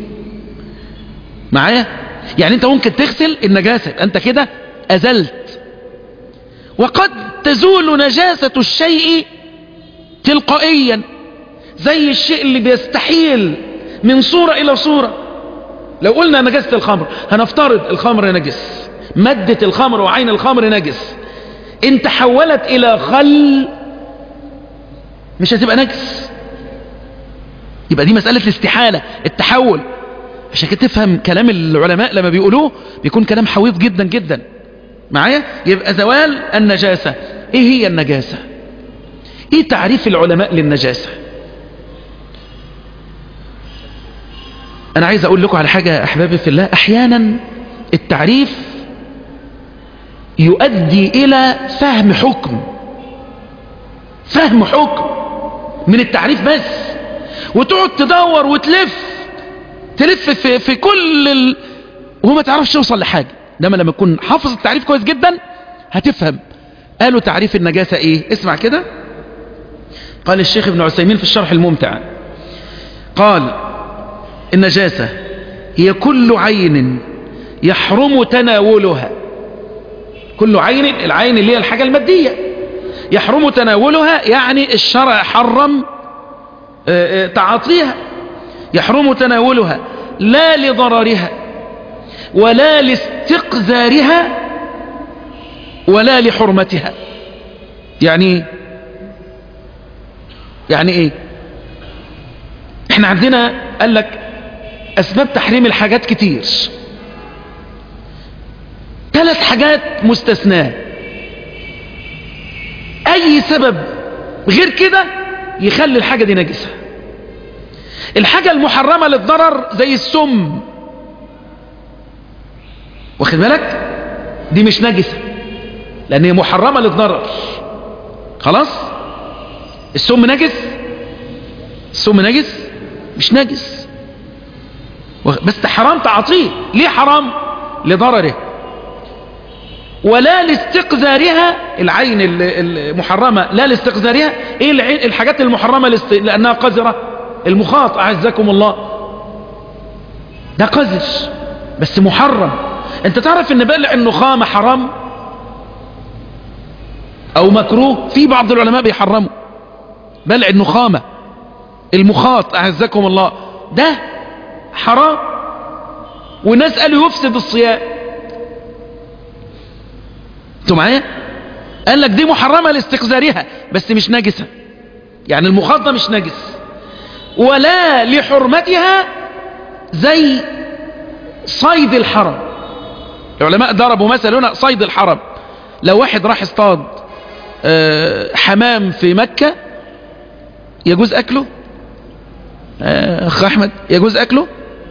معايا يعني انت ممكن تغسل النجاسة انت كده ازلت وقد تزول نجاسة الشيء تلقائيا زي الشيء اللي بيستحيل من صورة الى صورة لو قلنا نجاسة الخمر هنفترض الخمر نجس مادة الخمر وعين الخمر نجس ان تحولت الى خل مش هتبقى نجس يبقى دي مسألة الاستحالة التحول عشان كده تفهم كلام العلماء لما بيقولوه بيكون كلام حويط جدا جدا معايا يبقى زوال النجاسة ايه هي النجاسة ايه تعريف العلماء للنجاسة انا عايز اقول لكم على حاجة احبابي في الله احيانا التعريف يؤدي الى فهم حكم فهم حكم من التعريف بس وتقعد تدور وتلف تلف في, في كل ال... وهو ما تعرفش توصل لحاجة انما لما تكون حافظ التعريف كويس جدا هتفهم قالوا تعريف النجاسة ايه اسمع كده قال الشيخ ابن عثيمين في الشرح الممتع قال النجاسة هي كل عين يحرم تناولها كل عين العين اللي هي الحاجة المادية يحرم تناولها يعني الشرع حرم تعاطيها يحرم تناولها لا لضررها ولا لاستقذارها ولا لحرمتها يعني يعني ايه احنا عندنا قال لك اسباب تحريم الحاجات كتير ثلاث حاجات مستثناه اي سبب غير كده يخلي الحاجة دي نجسة الحاجة المحرمة للضرر زي السم واخد بالك دي مش نجسة لان هي محرمة للضرر خلاص السم نجس السم نجس مش نجس بس حرام تعطيه ليه حرام لضرره ولا لاستقذارها العين المحرمة لا لاستقذارها ايه العين الحاجات المحرمة لاست... لانها قذرة المخاط اعزكم الله ده قذر بس محرم انت تعرف ان بلع النخامة حرام او مكروه في بعض العلماء بيحرموا بلع النخامة المخاط اعزكم الله ده حرام والناس قالوا يفسد الصيام انتوا معايا قال لك دي محرمة لاستقذارها بس مش نجسة يعني المخاط ده مش نجس ولا لحرمتها زي صيد الحرم العلماء ضربوا مثل هنا صيد الحرم لو واحد راح اصطاد حمام في مكة يجوز أكله أخ أحمد يجوز أكله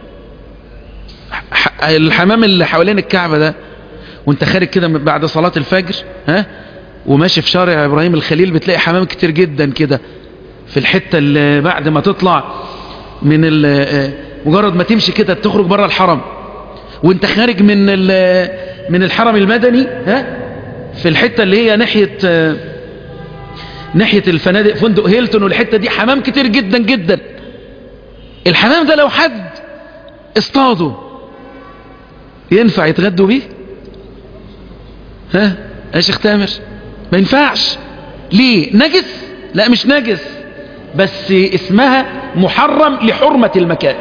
الحمام اللي حوالين الكعبة ده وانت خارج كده بعد صلاة الفجر ها وماشي في شارع إبراهيم الخليل بتلاقي حمام كتير جدا كده في الحتة اللي بعد ما تطلع من مجرد ما تمشي كده تخرج بره الحرم وانت خارج من من الحرم المدني ها في الحتة اللي هي ناحية ناحية الفنادق فندق هيلتون والحتة دي حمام كتير جدا جدا الحمام ده لو حد اصطاده ينفع يتغدوا بيه ها يا شيخ تامر ما ينفعش ليه نجس لا مش نجس بس اسمها محرم لحرمة المكان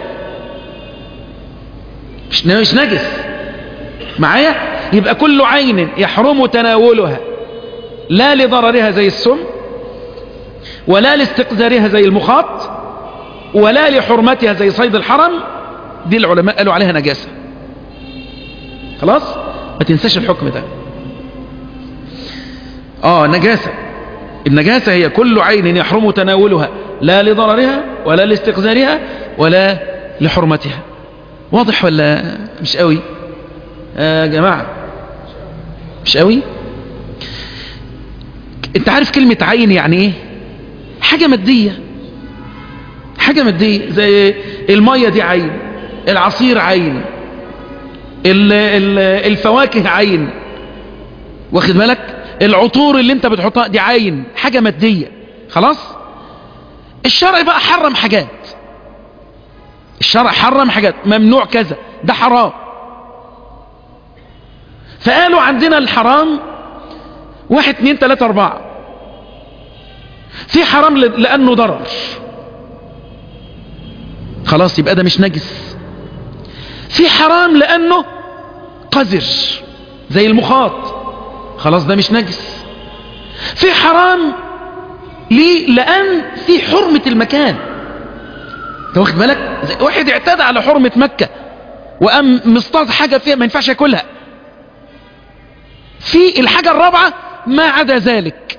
مش مش نجس معايا يبقى كل عين يحرم تناولها لا لضررها زي السم ولا لاستقذارها زي المخاط ولا لحرمتها زي صيد الحرم دي العلماء قالوا عليها نجاسة خلاص ما تنساش الحكم ده اه نجاسة النجاسة هي كل عين يحرم تناولها لا لضررها ولا لاستقذارها ولا لحرمتها واضح ولا مش قوي يا آه جماعة مش قوي انت عارف كلمة عين يعني ايه حاجة مادية حاجة مادية زي المية دي عين العصير عين ال ال الفواكه عين واخد بالك العطور اللي انت بتحطها دي عين حاجة مادية خلاص الشرع بقى حرم حاجات الشرع حرم حاجات ممنوع كذا ده حرام فقالوا عندنا الحرام واحد اتنين تلاتة اربعة في حرام لانه ضرر خلاص يبقى ده مش نجس في حرام لانه قذر زي المخاط خلاص ده مش نجس في حرام ليه لان في حرمة المكان انت واخد بالك واحد اعتدى على حرمة مكة وقام مصطاد حاجة فيها ما ينفعش ياكلها في الحاجة الرابعة ما عدا ذلك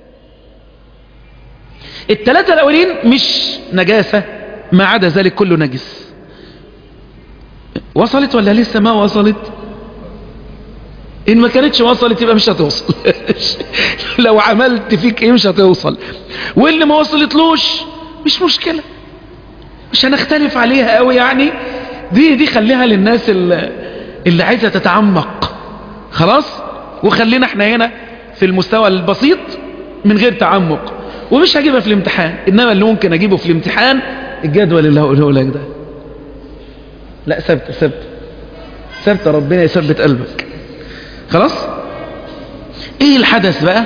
الثلاثة الأولين مش نجاسة ما عدا ذلك كله نجس وصلت ولا لسه ما وصلت إن ما كانتش وصلت يبقى مش هتوصل لو عملت فيك إيه مش هتوصل واللي ما وصلتلوش مش مشكلة مش هنختلف عليها قوي يعني دي دي خليها للناس اللي, اللي عايزة تتعمق خلاص وخلينا احنا هنا في المستوى البسيط من غير تعمق ومش هجيبها في الامتحان انما اللي ممكن اجيبه في الامتحان الجدول اللي هقوله لك ده لا ثبت ثبت ثبت ربنا يثبت قلبك خلاص ايه الحدث بقى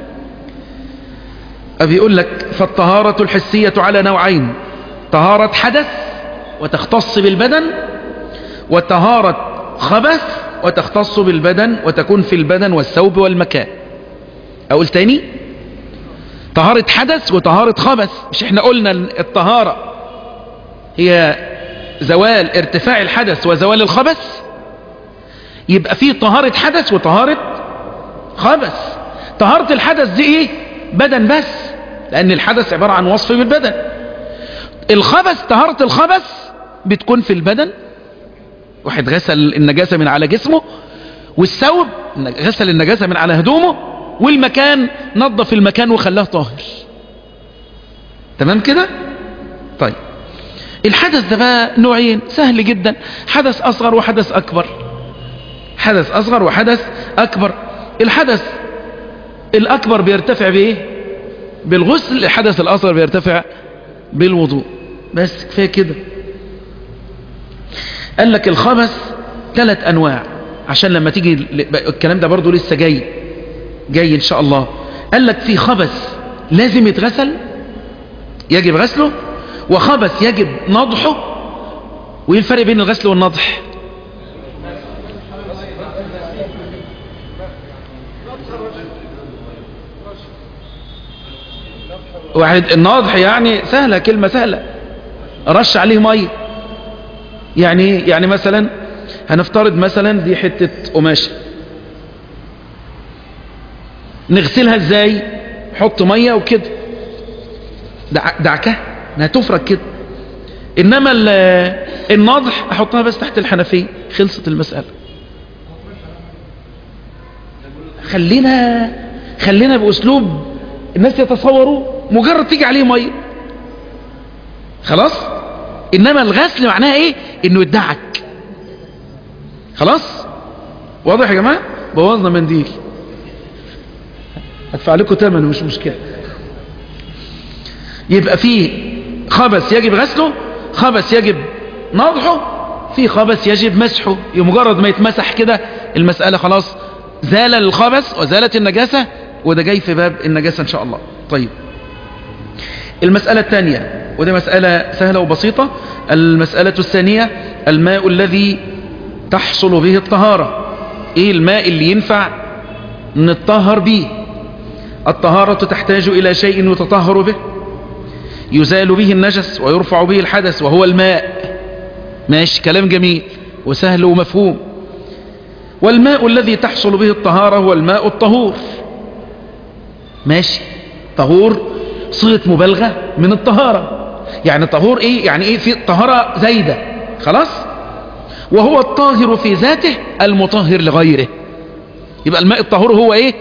بيقول لك فالطهارة الحسية على نوعين طهارة حدث وتختص بالبدن وطهارة خبث وتختص بالبدن وتكون في البدن والثوب والمكان اقول تاني طهارة حدث وطهارة خبث مش احنا قلنا الطهارة هي زوال ارتفاع الحدث وزوال الخبث يبقى في طهارة حدث وطهارة خبث طهارة الحدث دي ايه بدن بس لان الحدث عبارة عن وصف بالبدن الخبث طهارة الخبث بتكون في البدن واحد غسل النجاسة من على جسمه والثوب غسل النجاسة من على هدومه والمكان نظف المكان وخلاه طاهر تمام كده طيب الحدث ده بقى نوعين سهل جدا حدث أصغر وحدث أكبر حدث أصغر وحدث أكبر الحدث الأكبر بيرتفع بإيه بالغسل الحدث الأصغر بيرتفع بالوضوء بس كفاية كده قال لك الخبث ثلاث أنواع عشان لما تيجي الكلام ده برضو لسه جاي جاي إن شاء الله قال لك في خبث لازم يتغسل يجب غسله وخبث يجب نضحه وايه الفرق بين الغسل والنضح واحد النضح يعني سهلة كلمة سهلة رش عليه مية يعني يعني مثلا هنفترض مثلا دي حتة قماشة نغسلها ازاي حط مية وكده دع- دعكة انها تفرك كده انما ال- النضح احطها بس تحت الحنفية خلصت المسألة خلينا خلينا باسلوب الناس يتصوروا مجرد تيجي عليه ميه خلاص انما الغسل معناها ايه انه يدعك خلاص واضح يا جماعه بوظنا منديل هدفع لكم ثمن مش مشكله يبقى في خبث يجب غسله خبث يجب نضحه في خبث يجب مسحه مجرد ما يتمسح كده المسألة خلاص زال الخبث وزالت النجاسة وده جاي في باب النجاسة ان شاء الله طيب المسألة الثانية وده مسألة سهلة وبسيطة المسألة الثانية الماء الذي تحصل به الطهارة ايه الماء اللي ينفع نتطهر به الطهارة تحتاج إلى شيء يتطهر به يزال به النجس ويرفع به الحدث وهو الماء ماشي كلام جميل وسهل ومفهوم والماء الذي تحصل به الطهارة هو الماء الطهور ماشي طهور صيغة مبالغة من الطهارة يعني طهور ايه يعني ايه في طهارة زايدة خلاص وهو الطاهر في ذاته المطهر لغيره يبقى الماء الطهور هو ايه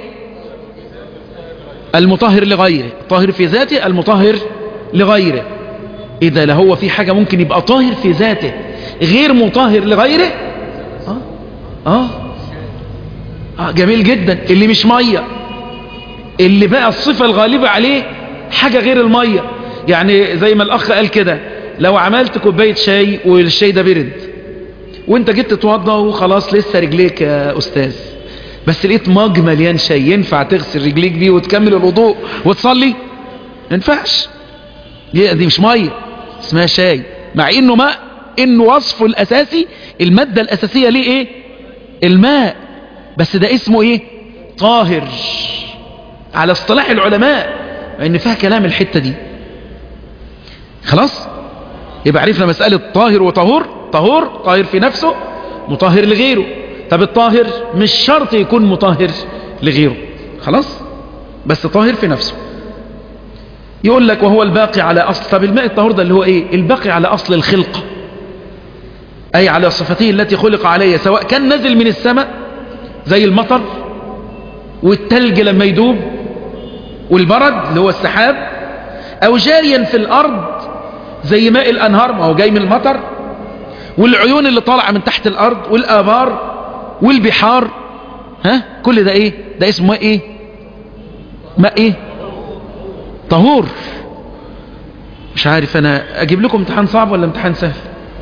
المطهر لغيره الطاهر في ذاته المطهر لغيره إذا لا هو في حاجة ممكن يبقى طاهر في ذاته غير مطهر لغيره آه. آه. آه جميل جدا اللي مش مية اللي بقى الصفة الغالبة عليه حاجة غير المية يعني زي ما الأخ قال كده لو عملت كوباية شاي والشاي ده برد وانت جيت تتوضى وخلاص لسه رجليك يا أستاذ بس لقيت مج مليان شاي ينفع تغسل رجليك بيه وتكمل الوضوء وتصلي ما ينفعش دي, دي مش ميه اسمها شاي مع انه ماء انه وصفه الاساسي المادة الاساسية ليه ايه الماء بس ده اسمه ايه طاهر على اصطلاح العلماء ان فيها كلام الحتة دي خلاص يبقى عرفنا مسألة طاهر وطهور طهور طاهر في نفسه مطهر لغيره طب الطاهر مش شرط يكون مطهر لغيره خلاص بس طاهر في نفسه يقول لك وهو الباقي على أصل طب الماء الطهور ده اللي هو إيه الباقي على أصل الخلقة أي على صفته التي خلق عليها سواء كان نزل من السماء زي المطر والتلج لما يدوب والبرد اللي هو السحاب أو جاريا في الأرض زي ماء الأنهار ما هو جاي من المطر والعيون اللي طالعة من تحت الأرض والآبار والبحار ها كل ده إيه ده اسمه ماء إيه ماء إيه طهور مش عارف انا اجيب لكم امتحان صعب ولا امتحان سهل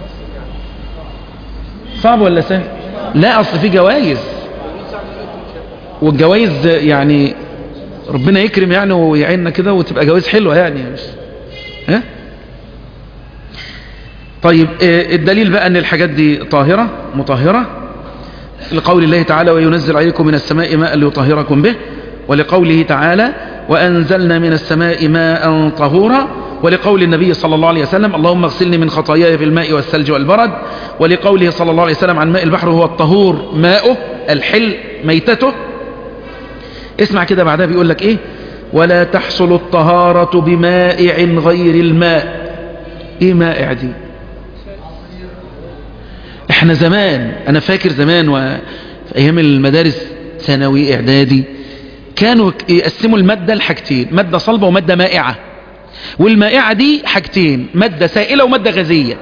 صعب ولا سهل لا اصل في جوائز والجوائز يعني ربنا يكرم يعني ويعيننا كده وتبقى جوائز حلوة يعني مش ها طيب الدليل بقى ان الحاجات دي طاهرة مطهرة لقول الله تعالى وينزل عليكم من السماء ماء ليطهركم به ولقوله تعالى وأنزلنا من السماء ماء طهورا ولقول النبي صلى الله عليه وسلم اللهم اغسلني من خطاياي بالماء والثلج والبرد ولقوله صلى الله عليه وسلم عن ماء البحر هو الطهور ماؤه الحل ميتته اسمع كده بعدها بيقول لك ايه ولا تحصل الطهارة بمائع غير الماء ايه مائع دي احنا زمان انا فاكر زمان وفي ايام المدارس ثانوي اعدادي كانوا يقسموا المادة لحاجتين مادة صلبة ومادة مائعة والمائعة دي حاجتين مادة سائلة ومادة غازية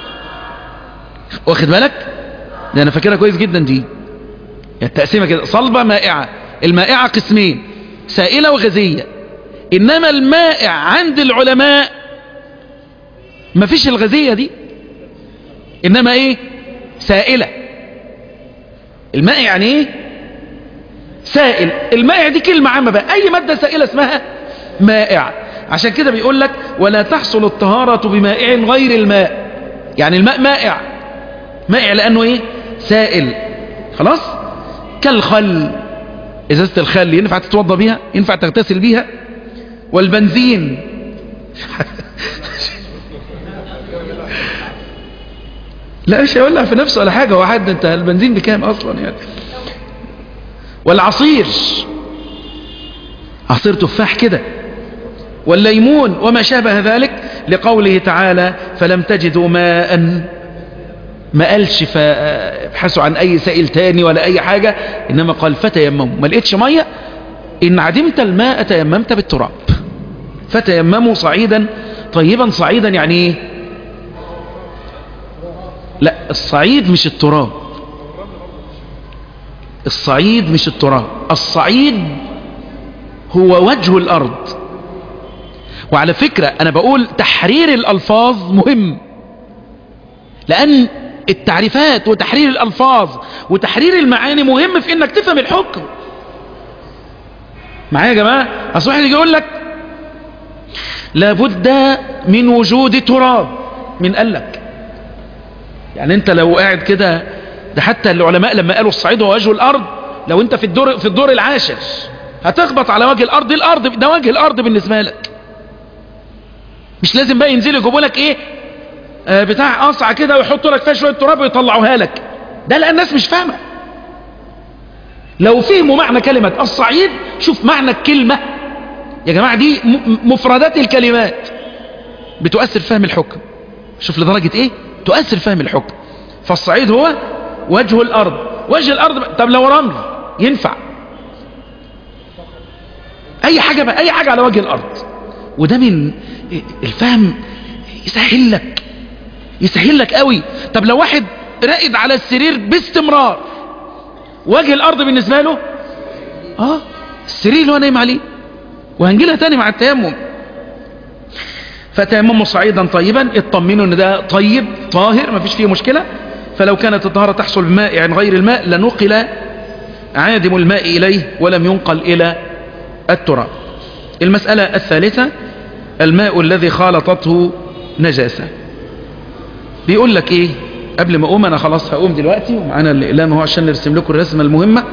واخد بالك ده انا فاكرها كويس جدا دي التقسيمة كده صلبة مائعة المائعة قسمين سائلة وغازية انما المائع عند العلماء مفيش الغازية دي انما ايه سائلة الماء يعني ايه سائل المائع دي كلمة عامة بقى اي مادة سائلة اسمها مائع عشان كده بيقول لك ولا تحصل الطهارة بمائع غير الماء يعني الماء مائع مائع لانه ايه سائل خلاص كالخل ازازة الخل ينفع تتوضى بيها ينفع تغتسل بيها والبنزين لا مش هيولع في نفسه ولا حاجة هو حد انت البنزين بكام اصلا يعني والعصير عصير تفاح كده والليمون وما شابه ذلك لقوله تعالى فلم تجدوا ماء ما قالش فابحثوا عن اي سائل تاني ولا اي حاجة انما قال فتيمموا ما لقيتش مية ان عدمت الماء تيممت بالتراب فتيمموا صعيدا طيبا صعيدا يعني ايه لا الصعيد مش التراب الصعيد مش التراب الصعيد هو وجه الارض وعلى فكرة انا بقول تحرير الالفاظ مهم لان التعريفات وتحرير الالفاظ وتحرير المعاني مهم في انك تفهم الحكم معايا يا جماعة اصل واحد يجي يقول لك لابد من وجود تراب من قال لك يعني انت لو قاعد كده ده حتى العلماء لما قالوا الصعيد هو وجه الارض لو انت في الدور في الدور العاشر هتخبط على وجه الارض دي الارض ده وجه الارض بالنسبه لك مش لازم بقى ينزلوا يجيبوا لك ايه آه بتاع قصعه كده ويحطوا لك فيها شويه تراب ويطلعوها لك ده لان الناس مش فاهمه لو فهموا معنى كلمه الصعيد شوف معنى الكلمه يا جماعه دي مفردات الكلمات بتؤثر فهم الحكم شوف لدرجه ايه تؤثر فهم الحكم فالصعيد هو وجه الارض وجه الارض طب لو رمل ينفع اي حاجة بقى اي حاجة على وجه الارض وده من الفهم يسهل لك يسهل لك قوي طب لو واحد راقد على السرير باستمرار وجه الارض بالنسبة له اه السرير اللي هو نايم عليه وهنجيلها تاني مع التيمم فتيمموا صعيدا طيبا اطمنوا ان ده طيب طاهر ما فيش فيه مشكلة فلو كانت الطهارة تحصل بماء عن غير الماء لنقل عادم الماء إليه ولم ينقل إلى التراب المسألة الثالثة الماء الذي خالطته نجاسة بيقول لك ايه قبل ما اقوم انا خلاص هقوم دلوقتي ومعانا الاقلام هو عشان نرسم لكم الرسمة المهمة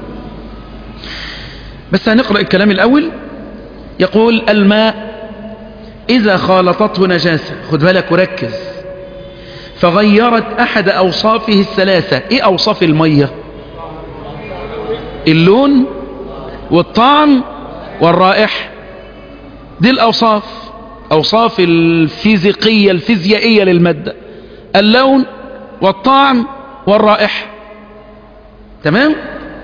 بس هنقرأ الكلام الاول يقول الماء اذا خالطته نجاسة خد بالك وركز فغيرت احد اوصافه الثلاثة ايه اوصاف المية اللون والطعم والرائحة دي الاوصاف اوصاف الفيزيقية الفيزيائية للمادة اللون والطعم والرائحة تمام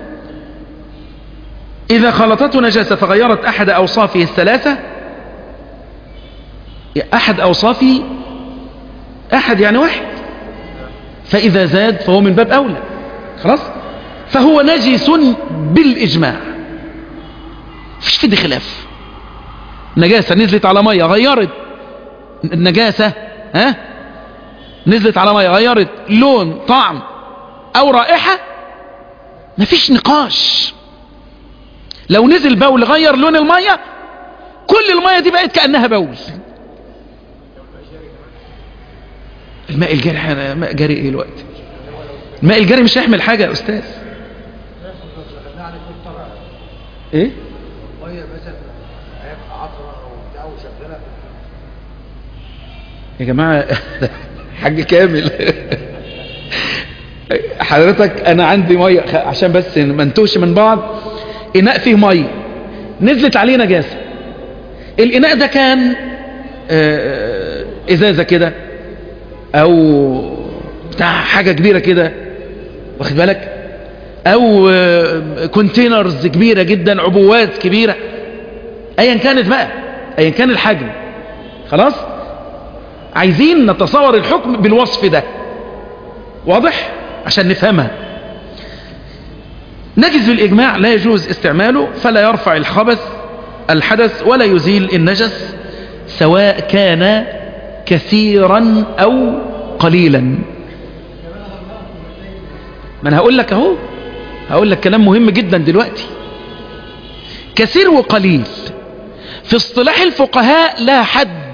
اذا خلطته نجاسة فغيرت احد اوصافه الثلاثة احد اوصافه احد يعني واحد فاذا زاد فهو من باب اولى خلاص فهو نجس بالاجماع فيش في دي خلاف نجاسة نزلت على مية غيرت النجاسة ها نزلت على مية غيرت لون طعم او رائحة مفيش نقاش لو نزل بول غير لون المية كل المية دي بقت كأنها بول الماء الجاري ماء جاري ايه الوقت الماء الجاري مش هيحمل حاجة يا استاذ ايه ميه مثلا هيبقى عطره او بتاع وشغاله يا جماعة حاج كامل حضرتك انا عندي مية عشان بس ما نتوش من بعض اناء فيه مية نزلت عليه نجاسة الاناء ده كان آه، ازازة كده او بتاع حاجة كبيرة كده واخد بالك او آه، كونتينرز كبيرة جدا عبوات كبيرة ايا كانت بقى ايا كان الحجم خلاص عايزين نتصور الحكم بالوصف ده واضح عشان نفهمها نجز بالإجماع لا يجوز استعماله فلا يرفع الخبث الحدث ولا يزيل النجس سواء كان كثيرا أو قليلا ما أنا هقول لك أهو هقول لك كلام مهم جدا دلوقتي كثير وقليل في اصطلاح الفقهاء لا حد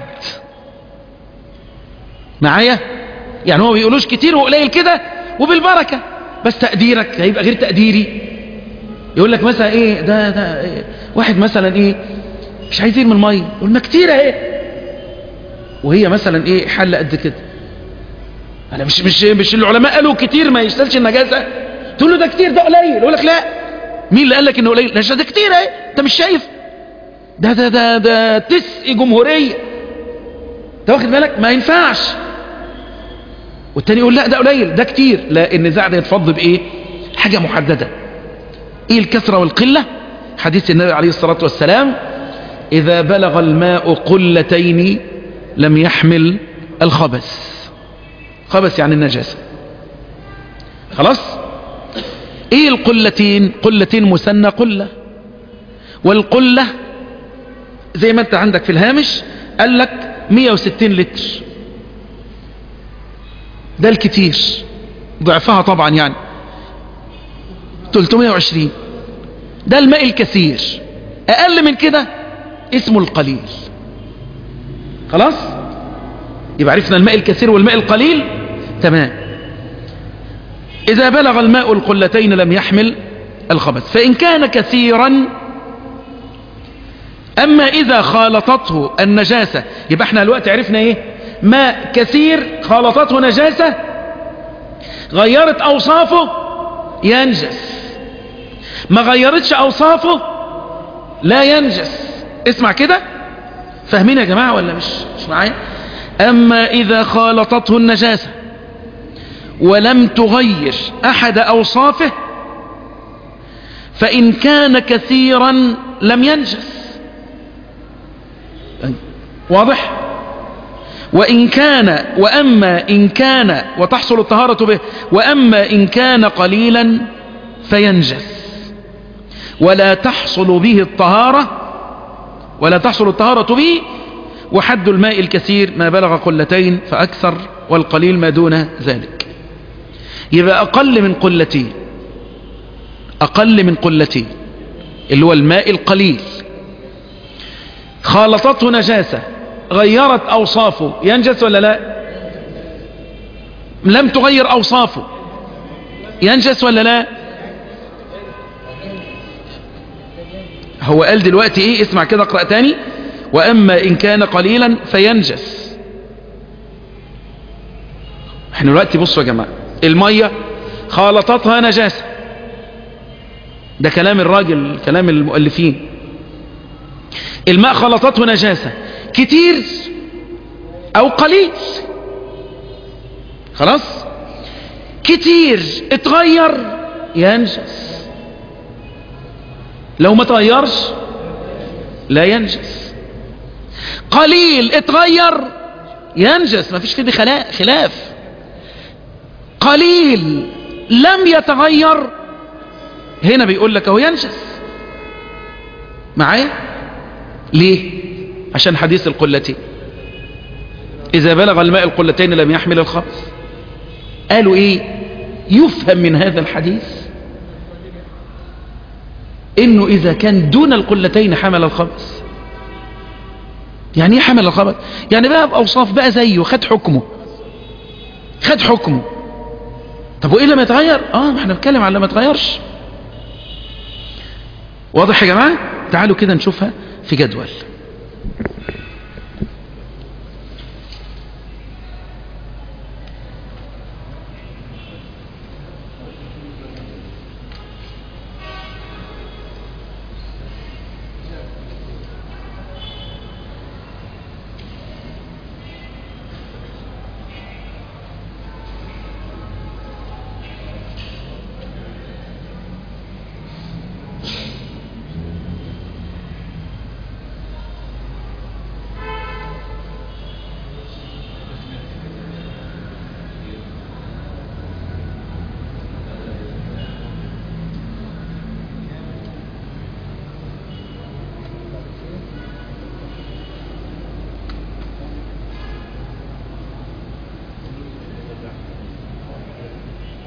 معايا يعني هو بيقولوش كتير وقليل كده وبالبركة بس تقديرك هيبقى غير تقديري يقول لك مثلا ايه ده ده إيه واحد مثلا ايه مش عايز يرمي الميه يقول ما كتير اهي وهي مثلا ايه حل قد كده انا مش مش مش العلماء قالوا كتير ما يشتلش النجاسه تقول له ده كتير ده قليل يقول لك لا مين اللي قال لك انه قليل ده ده كتير اهي انت مش شايف ده ده ده ده تسق جمهوريه انت واخد بالك ما ينفعش والتاني يقول لا ده قليل ده كتير لا النزاع ده يتفض بايه حاجه محدده ايه الكثره والقله حديث النبي عليه الصلاه والسلام اذا بلغ الماء قلتين لم يحمل الخبث خبث يعني النجاسه خلاص ايه القلتين قلتين مثنى قله والقله زي ما انت عندك في الهامش قال لك 160 لتر ده الكتير ضعفها طبعا يعني 320 ده الماء الكثير اقل من كده اسمه القليل خلاص يبقى عرفنا الماء الكثير والماء القليل تمام اذا بلغ الماء القلتين لم يحمل الخبث فان كان كثيرا اما اذا خالطته النجاسة يبقى احنا الوقت عرفنا ايه ماء كثير خالطته نجاسة غيرت اوصافه ينجس ما غيرتش اوصافه لا ينجس اسمع كده فاهمين يا جماعة ولا مش مش معايا اما اذا خالطته النجاسة ولم تغير احد اوصافه فان كان كثيرا لم ينجس واضح وإن كان وأما إن كان وتحصل الطهارة به وأما إن كان قليلا فينجس ولا تحصل به الطهارة ولا تحصل الطهارة به وحد الماء الكثير ما بلغ قلتين فأكثر والقليل ما دون ذلك يبقى أقل من قلتين أقل من قلتين اللي هو الماء القليل خالطته نجاسة غيرت أوصافه ينجس ولا لا لم تغير أوصافه ينجس ولا لا هو قال دلوقتي ايه اسمع كده اقرأ تاني وأما إن كان قليلا فينجس احنا دلوقتي بصوا يا جماعة المية خالطتها نجاسة ده كلام الراجل كلام المؤلفين الماء خلطته نجاسة كتير او قليل خلاص كتير اتغير ينجس لو ما تغيرش لا ينجس قليل اتغير ينجس ما فيش فيه خلاف قليل لم يتغير هنا بيقول لك اهو ينجس معايا ليه عشان حديث القلتين إذا بلغ الماء القلتين لم يحمل الخبث قالوا إيه يفهم من هذا الحديث إنه إذا كان دون القلتين حمل الخبث يعني إيه حمل الخبث يعني بقى بأوصاف بقى زيه خد حكمه خد حكمه طب وإيه لما يتغير آه ما احنا بنتكلم على لما يتغيرش واضح يا جماعة تعالوا كده نشوفها في جدول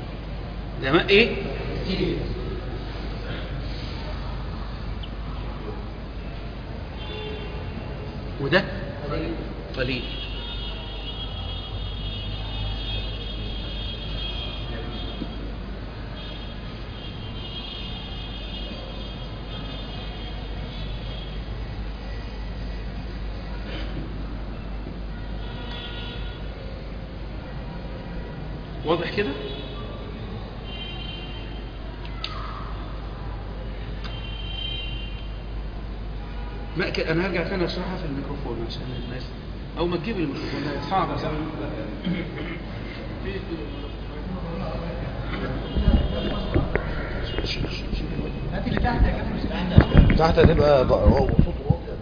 ده ماء ايه وده قليل واضح كده ما ك... انا هرجع تاني اشرحها في الميكروفون عشان الناس او ما تجيب الميكروفون لا، صعب صعب هات اللي تحت يا كابتن تحت هتبقى بقى هو صوته واطي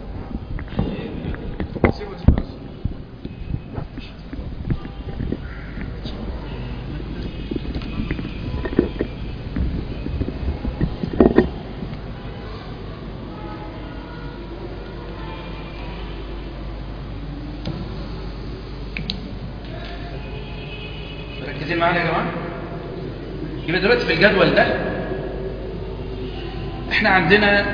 مركزين معانا يا جماعه يبقى دلوقتي في الجدول ده احنا عندنا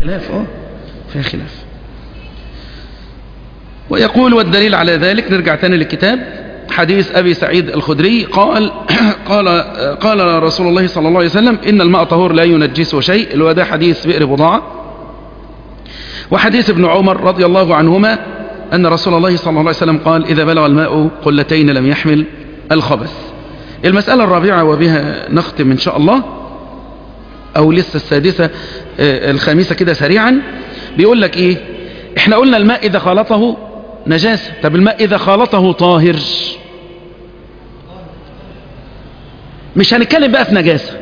خلاف اه فيها خلاف ويقول والدليل على ذلك نرجع تاني للكتاب حديث أبي سعيد الخدري قال قال قال رسول الله صلى الله عليه وسلم إن الماء طهور لا ينجسه شيء اللي هو ده حديث بئر بضاعة وحديث ابن عمر رضي الله عنهما أن رسول الله صلى الله عليه وسلم قال إذا بلغ الماء قلتين لم يحمل الخبث المسألة الرابعة وبها نختم إن شاء الله أو لسه السادسة آه، الخامسة كده سريعا بيقول لك إيه إحنا قلنا الماء إذا خالطه نجاسة طب الماء إذا خالطه طاهر مش هنتكلم بقى في نجاسة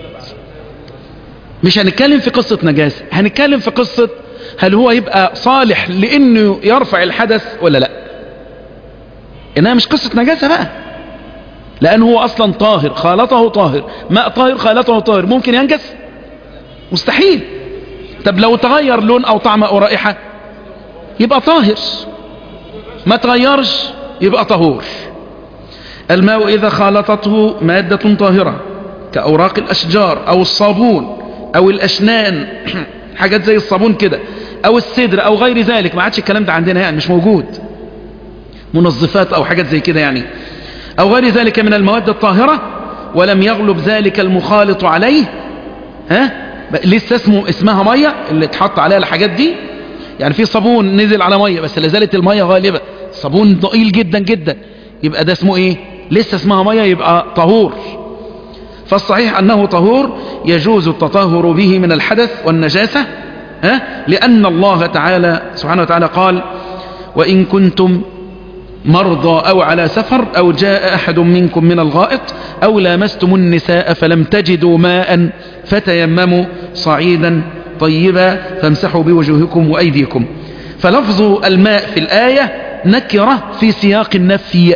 مش هنتكلم في قصة نجاسة هنتكلم في قصة هل هو يبقى صالح لأنه يرفع الحدث ولا لا إنها مش قصة نجاسة بقى لأنه هو أصلا طاهر خالطه طاهر ماء طاهر خالطه طاهر ممكن ينجس مستحيل طب لو تغير لون أو طعم أو رائحة يبقى طاهر ما تغيرش يبقى طهور الماء إذا خالطته مادة طاهرة كأوراق الأشجار أو الصابون أو الأشنان حاجات زي الصابون كده أو السدر أو غير ذلك ما عادش الكلام ده عندنا يعني مش موجود منظفات أو حاجات زي كده يعني أو غير ذلك من المواد الطاهرة ولم يغلب ذلك المخالط عليه ها لسه اسمه اسمها مية اللي اتحط عليها الحاجات دي يعني في صابون نزل على مية بس لازالت المية غالبة صابون ضئيل جدا جدا يبقى ده اسمه ايه لسه اسمها مية يبقى طهور فالصحيح أنه طهور يجوز التطهر به من الحدث والنجاسة ها؟ لأن الله تعالى سبحانه وتعالى قال وإن كنتم مرضى أو على سفر أو جاء أحد منكم من الغائط أو لامستم النساء فلم تجدوا ماء فتيمموا صعيدا طيبا فامسحوا بوجوهكم وأيديكم فلفظ الماء في الآية نكرة في سياق النفي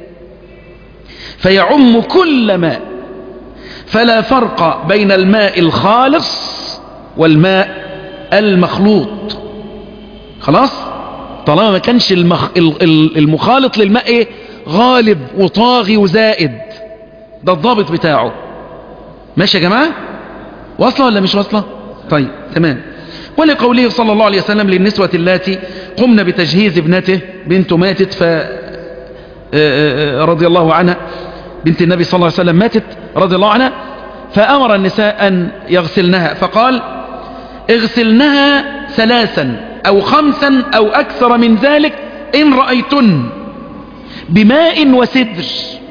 فيعم كل ماء فلا فرق بين الماء الخالص والماء المخلوط خلاص طالما ما كانش المخ... ال- ال- المخالط للماء ايه غالب وطاغي وزائد ده الضابط بتاعه ماشي يا جماعة واصلة ولا مش واصلة طيب تمام ولقوله صلى الله عليه وسلم للنسوة اللاتي قمن بتجهيز ابنته بنت ماتت ف رضي الله عنها بنت النبي صلى الله عليه وسلم ماتت رضي الله عنها فأمر النساء أن يغسلنها فقال اغسلنها ثلاثا أو خمسا أو أكثر من ذلك إن رأيتن بماء وسدر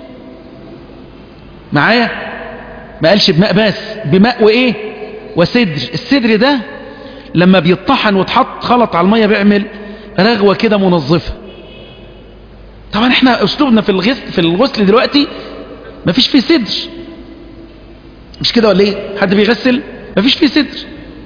معايا ما قالش بماء بس بماء وإيه وسدر السدر ده لما بيطحن وتحط خلط على المية بيعمل رغوة كده منظفة طبعا احنا اسلوبنا في الغسل في الغسل دلوقتي مفيش فيه سدر مش كده ولا ايه حد بيغسل مفيش فيه سدر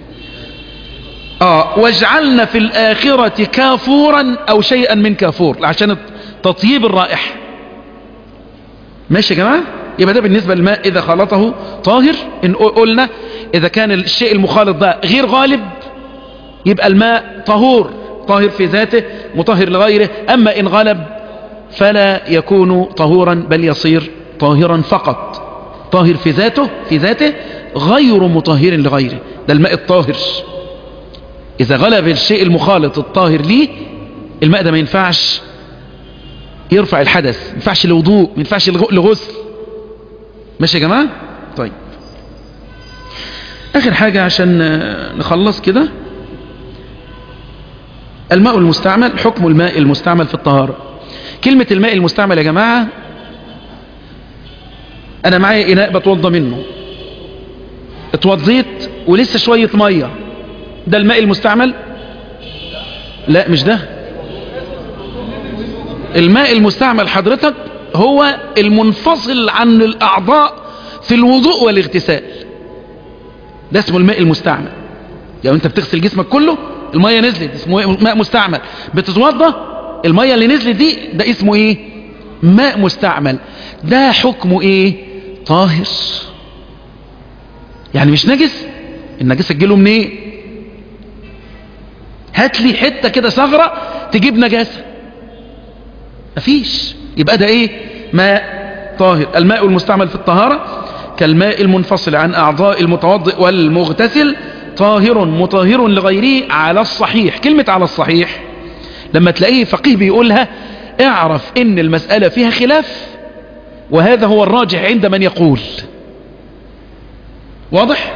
اه واجعلنا في الآخرة كافورا او شيئا من كافور عشان تطيب الرائحة ماشي يا جماعة يبقى ده بالنسبة للماء اذا خلطه طاهر ان قلنا اذا كان الشيء المخالط ده غير غالب يبقى الماء طهور طاهر في ذاته مطهر لغيره اما ان غلب فلا يكون طهورا بل يصير طاهرا فقط طاهر في ذاته في ذاته غير مطهر لغيره ده الماء الطاهر إذا غلب الشيء المخالط الطاهر ليه الماء ده ما ينفعش يرفع الحدث ما ينفعش لوضوء ما ينفعش لغسل ماشي يا جماعة طيب آخر حاجة عشان نخلص كده الماء المستعمل حكم الماء المستعمل في الطهارة كلمة الماء المستعمل يا جماعة أنا معايا إناء بتوضى منه اتوضيت ولسه شوية مية ده الماء المستعمل لا مش ده الماء المستعمل حضرتك هو المنفصل عن الأعضاء في الوضوء والاغتسال ده اسمه الماء المستعمل يعني انت بتغسل جسمك كله المية نزلت اسمه ماء مستعمل بتتوضى المية اللي نزلت دي ده اسمه ايه ماء مستعمل ده حكمه ايه طاهر يعني مش نجس النجاسة تجيله منين إيه؟ هات لي حتة كده ثغرة تجيب نجاسة مفيش يبقى ده ايه ماء طاهر الماء المستعمل في الطهارة كالماء المنفصل عن اعضاء المتوضئ والمغتسل طاهر مطهر لغيره على الصحيح كلمة على الصحيح لما تلاقيه فقيه بيقولها اعرف ان المسألة فيها خلاف وهذا هو الراجح عند من يقول واضح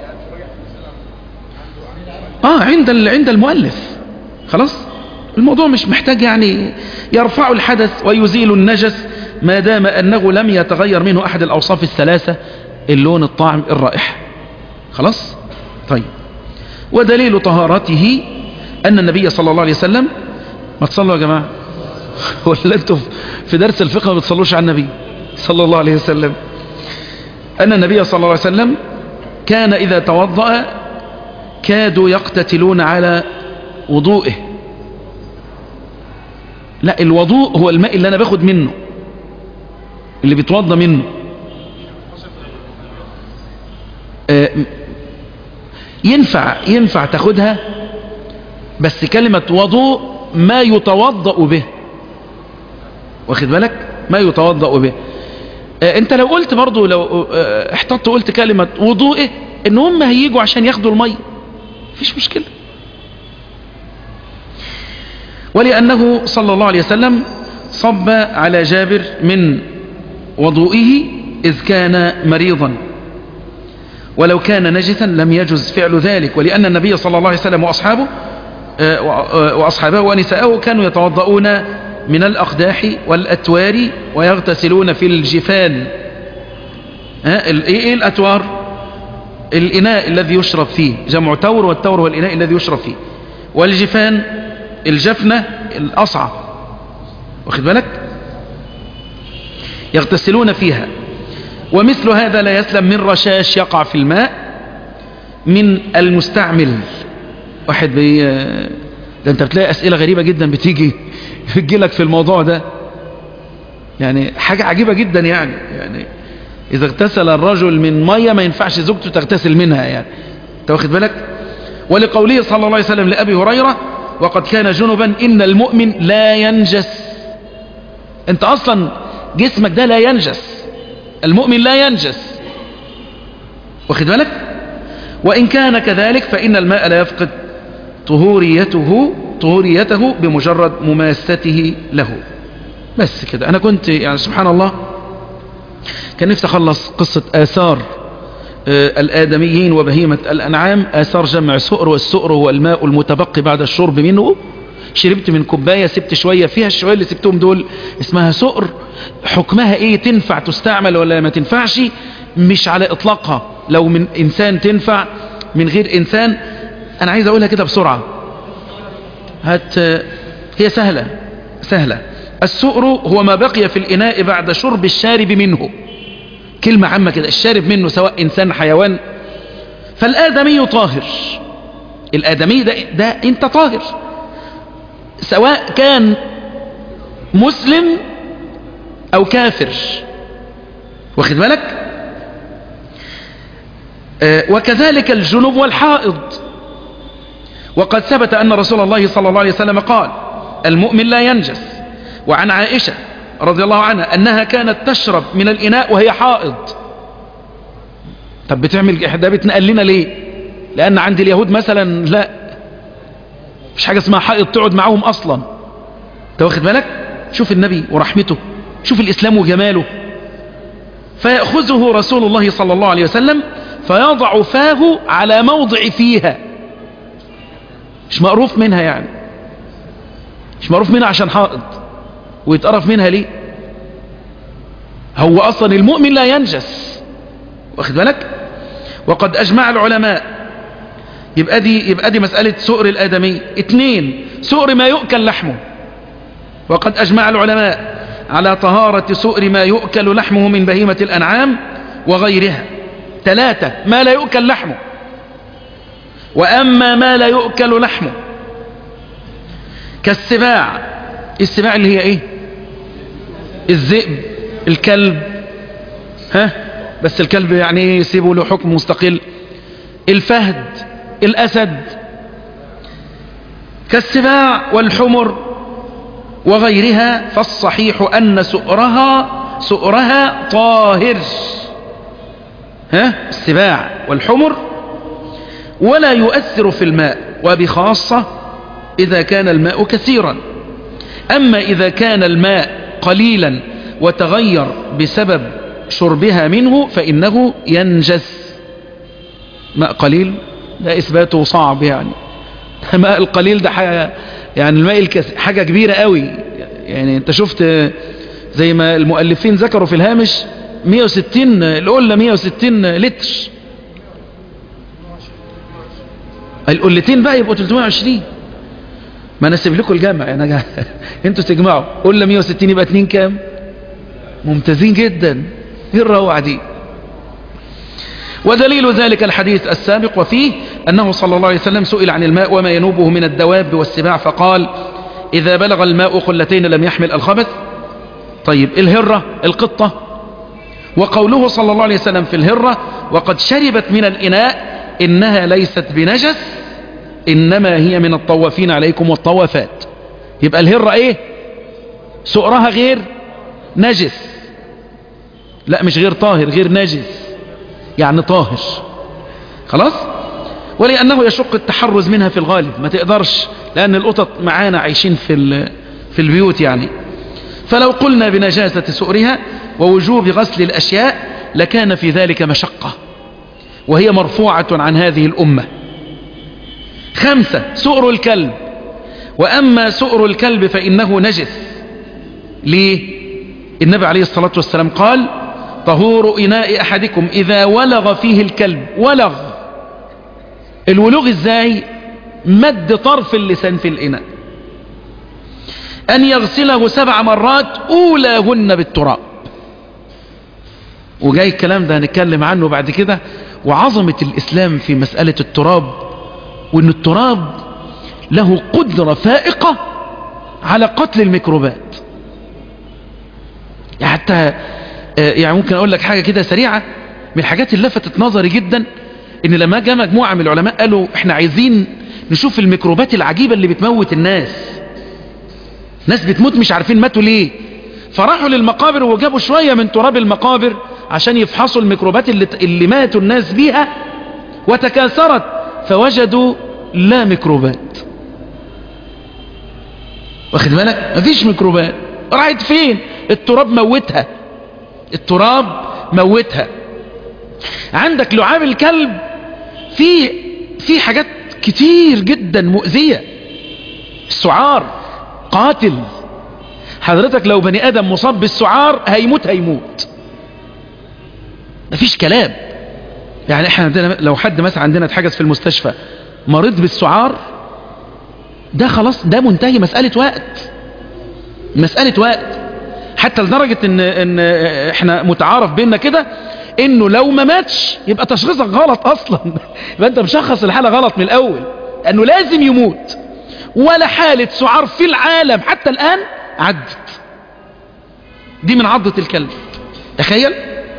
اه عند ال- عند المؤلف خلاص الموضوع مش محتاج يعني يرفع الحدث ويزيل النجس ما دام انه لم يتغير منه احد الاوصاف الثلاثة اللون الطعم الرائحة خلاص طيب ودليل طهارته ان النبي صلى الله عليه وسلم ما تصلوا يا جماعة ولا انتوا في درس الفقه ما بتصلوش على النبي صلى الله عليه وسلم أن النبي صلى الله عليه وسلم كان إذا توضأ كادوا يقتتلون على وضوئه لا الوضوء هو الماء اللي أنا باخد منه اللي بيتوضى منه آه، ينفع ينفع تاخدها بس كلمة وضوء ما يتوضأ به واخد بالك ما يتوضأ به آه، انت لو قلت برضو لو آه، احتطت وقلت كلمة وضوئه ان هم هيجوا عشان ياخدوا المية مفيش مشكلة ولأنه صلى الله عليه وسلم صب على جابر من وضوئه إذ كان مريضا ولو كان نجسا لم يجز فعل ذلك ولأن النبي صلى الله عليه وسلم وأصحابه آه، وأ- وأصحابه ونساءه كانوا يتوضؤون من الأقداح والأتوار ويغتسلون في الجفان ها، ال- إيه إيه الأتوار الإناء الذي يشرب فيه جمع تور والتور هو الإناء الذي يشرب فيه والجفان الجفنة الأصعى واخد بالك يغتسلون فيها ومثل هذا لا يسلم من رشاش يقع في الماء من المستعمل واحد بي ده انت بتلاقي اسئلة غريبة جدا بتيجي بتجيلك في الموضوع ده يعني حاجة عجيبة جدا يعني يعني اذا اغتسل الرجل من مية ما ينفعش زوجته تغتسل منها يعني انت واخد بالك ولقوله صلى الله عليه وسلم لأبي هريرة وقد كان جنبا إن المؤمن لا ينجس انت اصلا جسمك ده لا ينجس المؤمن لا ينجس واخد بالك وإن كان كذلك فإن الماء لا يفقد طهوريته طهوريته بمجرد مماسته له بس كده أنا كنت يعني سبحان الله كان نفسي أخلص قصة آثار آه، الآدميين وبهيمة الأنعام آثار جمع سؤر والسؤر هو الماء المتبقي بعد الشرب منه شربت من كوباية سبت شوية فيها الشوية اللي سبتهم دول اسمها سؤر حكمها ايه تنفع تستعمل ولا ما تنفعش مش على اطلاقها لو من انسان تنفع من غير انسان انا عايز اقولها كده بسرعة هات هي سهلة سهلة السؤر هو ما بقي في الاناء بعد شرب الشارب منه كلمة عامة كده الشارب منه سواء انسان حيوان فالآدمي طاهر الآدمي ده, ده انت طاهر سواء كان مسلم او كافر واخد بالك آه، وكذلك الجنوب والحائض وقد ثبت أن رسول الله صلى الله عليه وسلم قال المؤمن لا ينجس وعن عائشة رضي الله عنها أنها كانت تشرب من الإناء وهي حائض طب بتعمل ده بتنقل لنا ليه لأن عند اليهود مثلا لا مش حاجة اسمها حائض تقعد معاهم أصلا انت واخد بالك شوف النبي ورحمته شوف الإسلام وجماله فيأخذه رسول الله صلى الله عليه وسلم فيضع فاه على موضع فيها مش مقروف منها يعني مش مقروف منها عشان حائض ويتقرف منها ليه هو أصلا المؤمن لا ينجس واخد بالك وقد أجمع العلماء يبقى دي, يبقى دي مسألة سؤر الآدمي اتنين سؤر ما يؤكل لحمه وقد أجمع العلماء على طهارة سؤر ما يؤكل لحمه من بهيمة الأنعام وغيرها ثلاثة ما لا يؤكل لحمه وأما ما لا يؤكل لحمه كالسباع السباع اللي هي ايه الذئب الكلب ها بس الكلب يعني ايه يسيبه له حكم مستقل الفهد الأسد كالسباع والحمر وغيرها فالصحيح أن سؤرها سؤرها طاهر ها السباع والحمر ولا يؤثر في الماء وبخاصة إذا كان الماء كثيرا أما إذا كان الماء قليلا وتغير بسبب شربها منه فإنه ينجس ماء قليل ده إثباته صعب يعني الماء القليل ده حاجة يعني الماء الكثير حاجة كبيرة قوي يعني انت شفت زي ما المؤلفين ذكروا في الهامش 160 القلة 160 لتر القلتين بقى يبقوا 320 ما انا اسيب لكم الجمع يعني انتوا تجمعوا قلة 160 يبقى 2 كام ممتازين جدا ايه الروعة دي ودليل ذلك الحديث السابق وفيه أنه صلى الله عليه وسلم سئل عن الماء وما ينوبه من الدواب والسباع فقال إذا بلغ الماء قلتين لم يحمل الخبث طيب الهرة القطة وقوله صلى الله عليه وسلم في الهرة وقد شربت من الإناء إنها ليست بنجس إنما هي من الطوافين عليكم والطوافات يبقى الهرة إيه سؤرها غير نجس لا مش غير طاهر غير نجس يعني طاهر خلاص ولأنه يشق التحرز منها في الغالب ما تقدرش لأن القطط معانا عايشين في في البيوت يعني فلو قلنا بنجاسة سؤرها ووجوب غسل الأشياء لكان في ذلك مشقة وهي مرفوعة عن هذه الأمة خمسة سؤر الكلب وأما سؤر الكلب فإنه نجس ليه النبي عليه الصلاة والسلام قال طهور إناء أحدكم إذا ولغ فيه الكلب ولغ الولوغ ازاي مد طرف اللسان في الإناء أن يغسله سبع مرات أولاهن بالتراب وجاي الكلام ده هنتكلم عنه بعد كده وعظمة الإسلام في مسألة التراب وأن التراب له قدرة فائقة على قتل الميكروبات يعني حتى يعني ممكن أقول لك حاجة كده سريعة من الحاجات اللي لفتت نظري جدا ان لما جاء مجموعة من العلماء قالوا احنا عايزين نشوف الميكروبات العجيبة اللي بتموت الناس ناس بتموت مش عارفين ماتوا ليه فراحوا للمقابر وجابوا شوية من تراب المقابر عشان يفحصوا الميكروبات اللي, اللي ماتوا الناس بيها وتكاثرت فوجدوا لا ميكروبات واخد بالك مفيش ميكروبات راحت فين التراب موتها التراب موتها عندك لعاب الكلب في في حاجات كتير جدا مؤذية السعار قاتل حضرتك لو بني ادم مصاب بالسعار هيموت هيموت مفيش كلام يعني احنا عندنا لو حد مثلا عندنا اتحجز في المستشفى مريض بالسعار ده خلاص ده منتهي مسألة وقت مسألة وقت حتى لدرجة ان, إن احنا متعارف بيننا كده انه لو ما ماتش يبقى تشخيصك غلط اصلا يبقى انت مشخص الحالة غلط من الاول انه لازم يموت ولا حالة سعار في العالم حتى الان عدت دي من عضة الكلب تخيل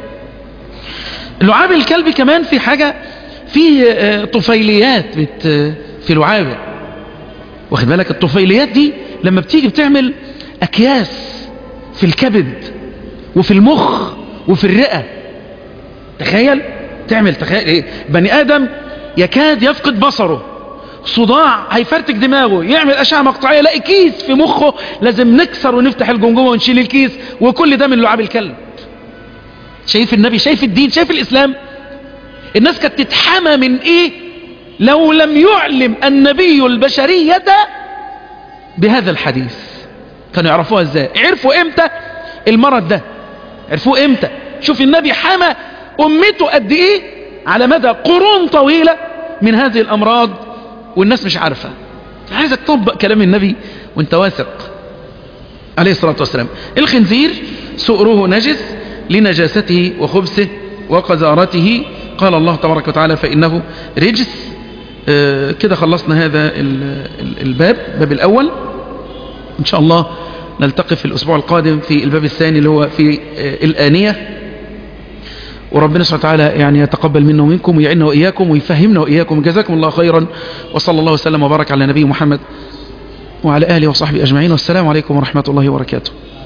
لعاب الكلب كمان في حاجة فيه طفيليات بت في لعابه واخد بالك الطفيليات دي لما بتيجي بتعمل اكياس في الكبد وفي المخ وفي الرئة تخيل تعمل تخيل ايه بني ادم يكاد يفقد بصره صداع هيفرتك دماغه يعمل اشعه مقطعيه يلاقي كيس في مخه لازم نكسر ونفتح الجمجمه ونشيل الكيس وكل ده من لعاب الكلب شايف النبي شايف الدين شايف الاسلام الناس كانت تتحمى من ايه لو لم يعلم النبي البشريه بهذا الحديث كانوا يعرفوها ازاي عرفوا امتى المرض ده عرفوه امتى شوف النبي حمى امته قد ايه على مدى قرون طويلة من هذه الامراض والناس مش عارفة عايزك تطبق كلام النبي وانت واثق عليه الصلاة والسلام الخنزير سؤره نجس لنجاسته وخبثه وقذارته قال الله تبارك وتعالى فإنه رجس آه كده خلصنا هذا الباب باب الأول إن شاء الله نلتقي في الأسبوع القادم في الباب الثاني اللي هو في الآنية وربنا سبحانه وتعالى يعني يتقبل منا ومنكم ويعيننا وإياكم ويفهمنا وإياكم جزاكم الله خيرا وصلى الله وسلم وبارك على نبي محمد وعلى آله وصحبه أجمعين والسلام عليكم ورحمة الله وبركاته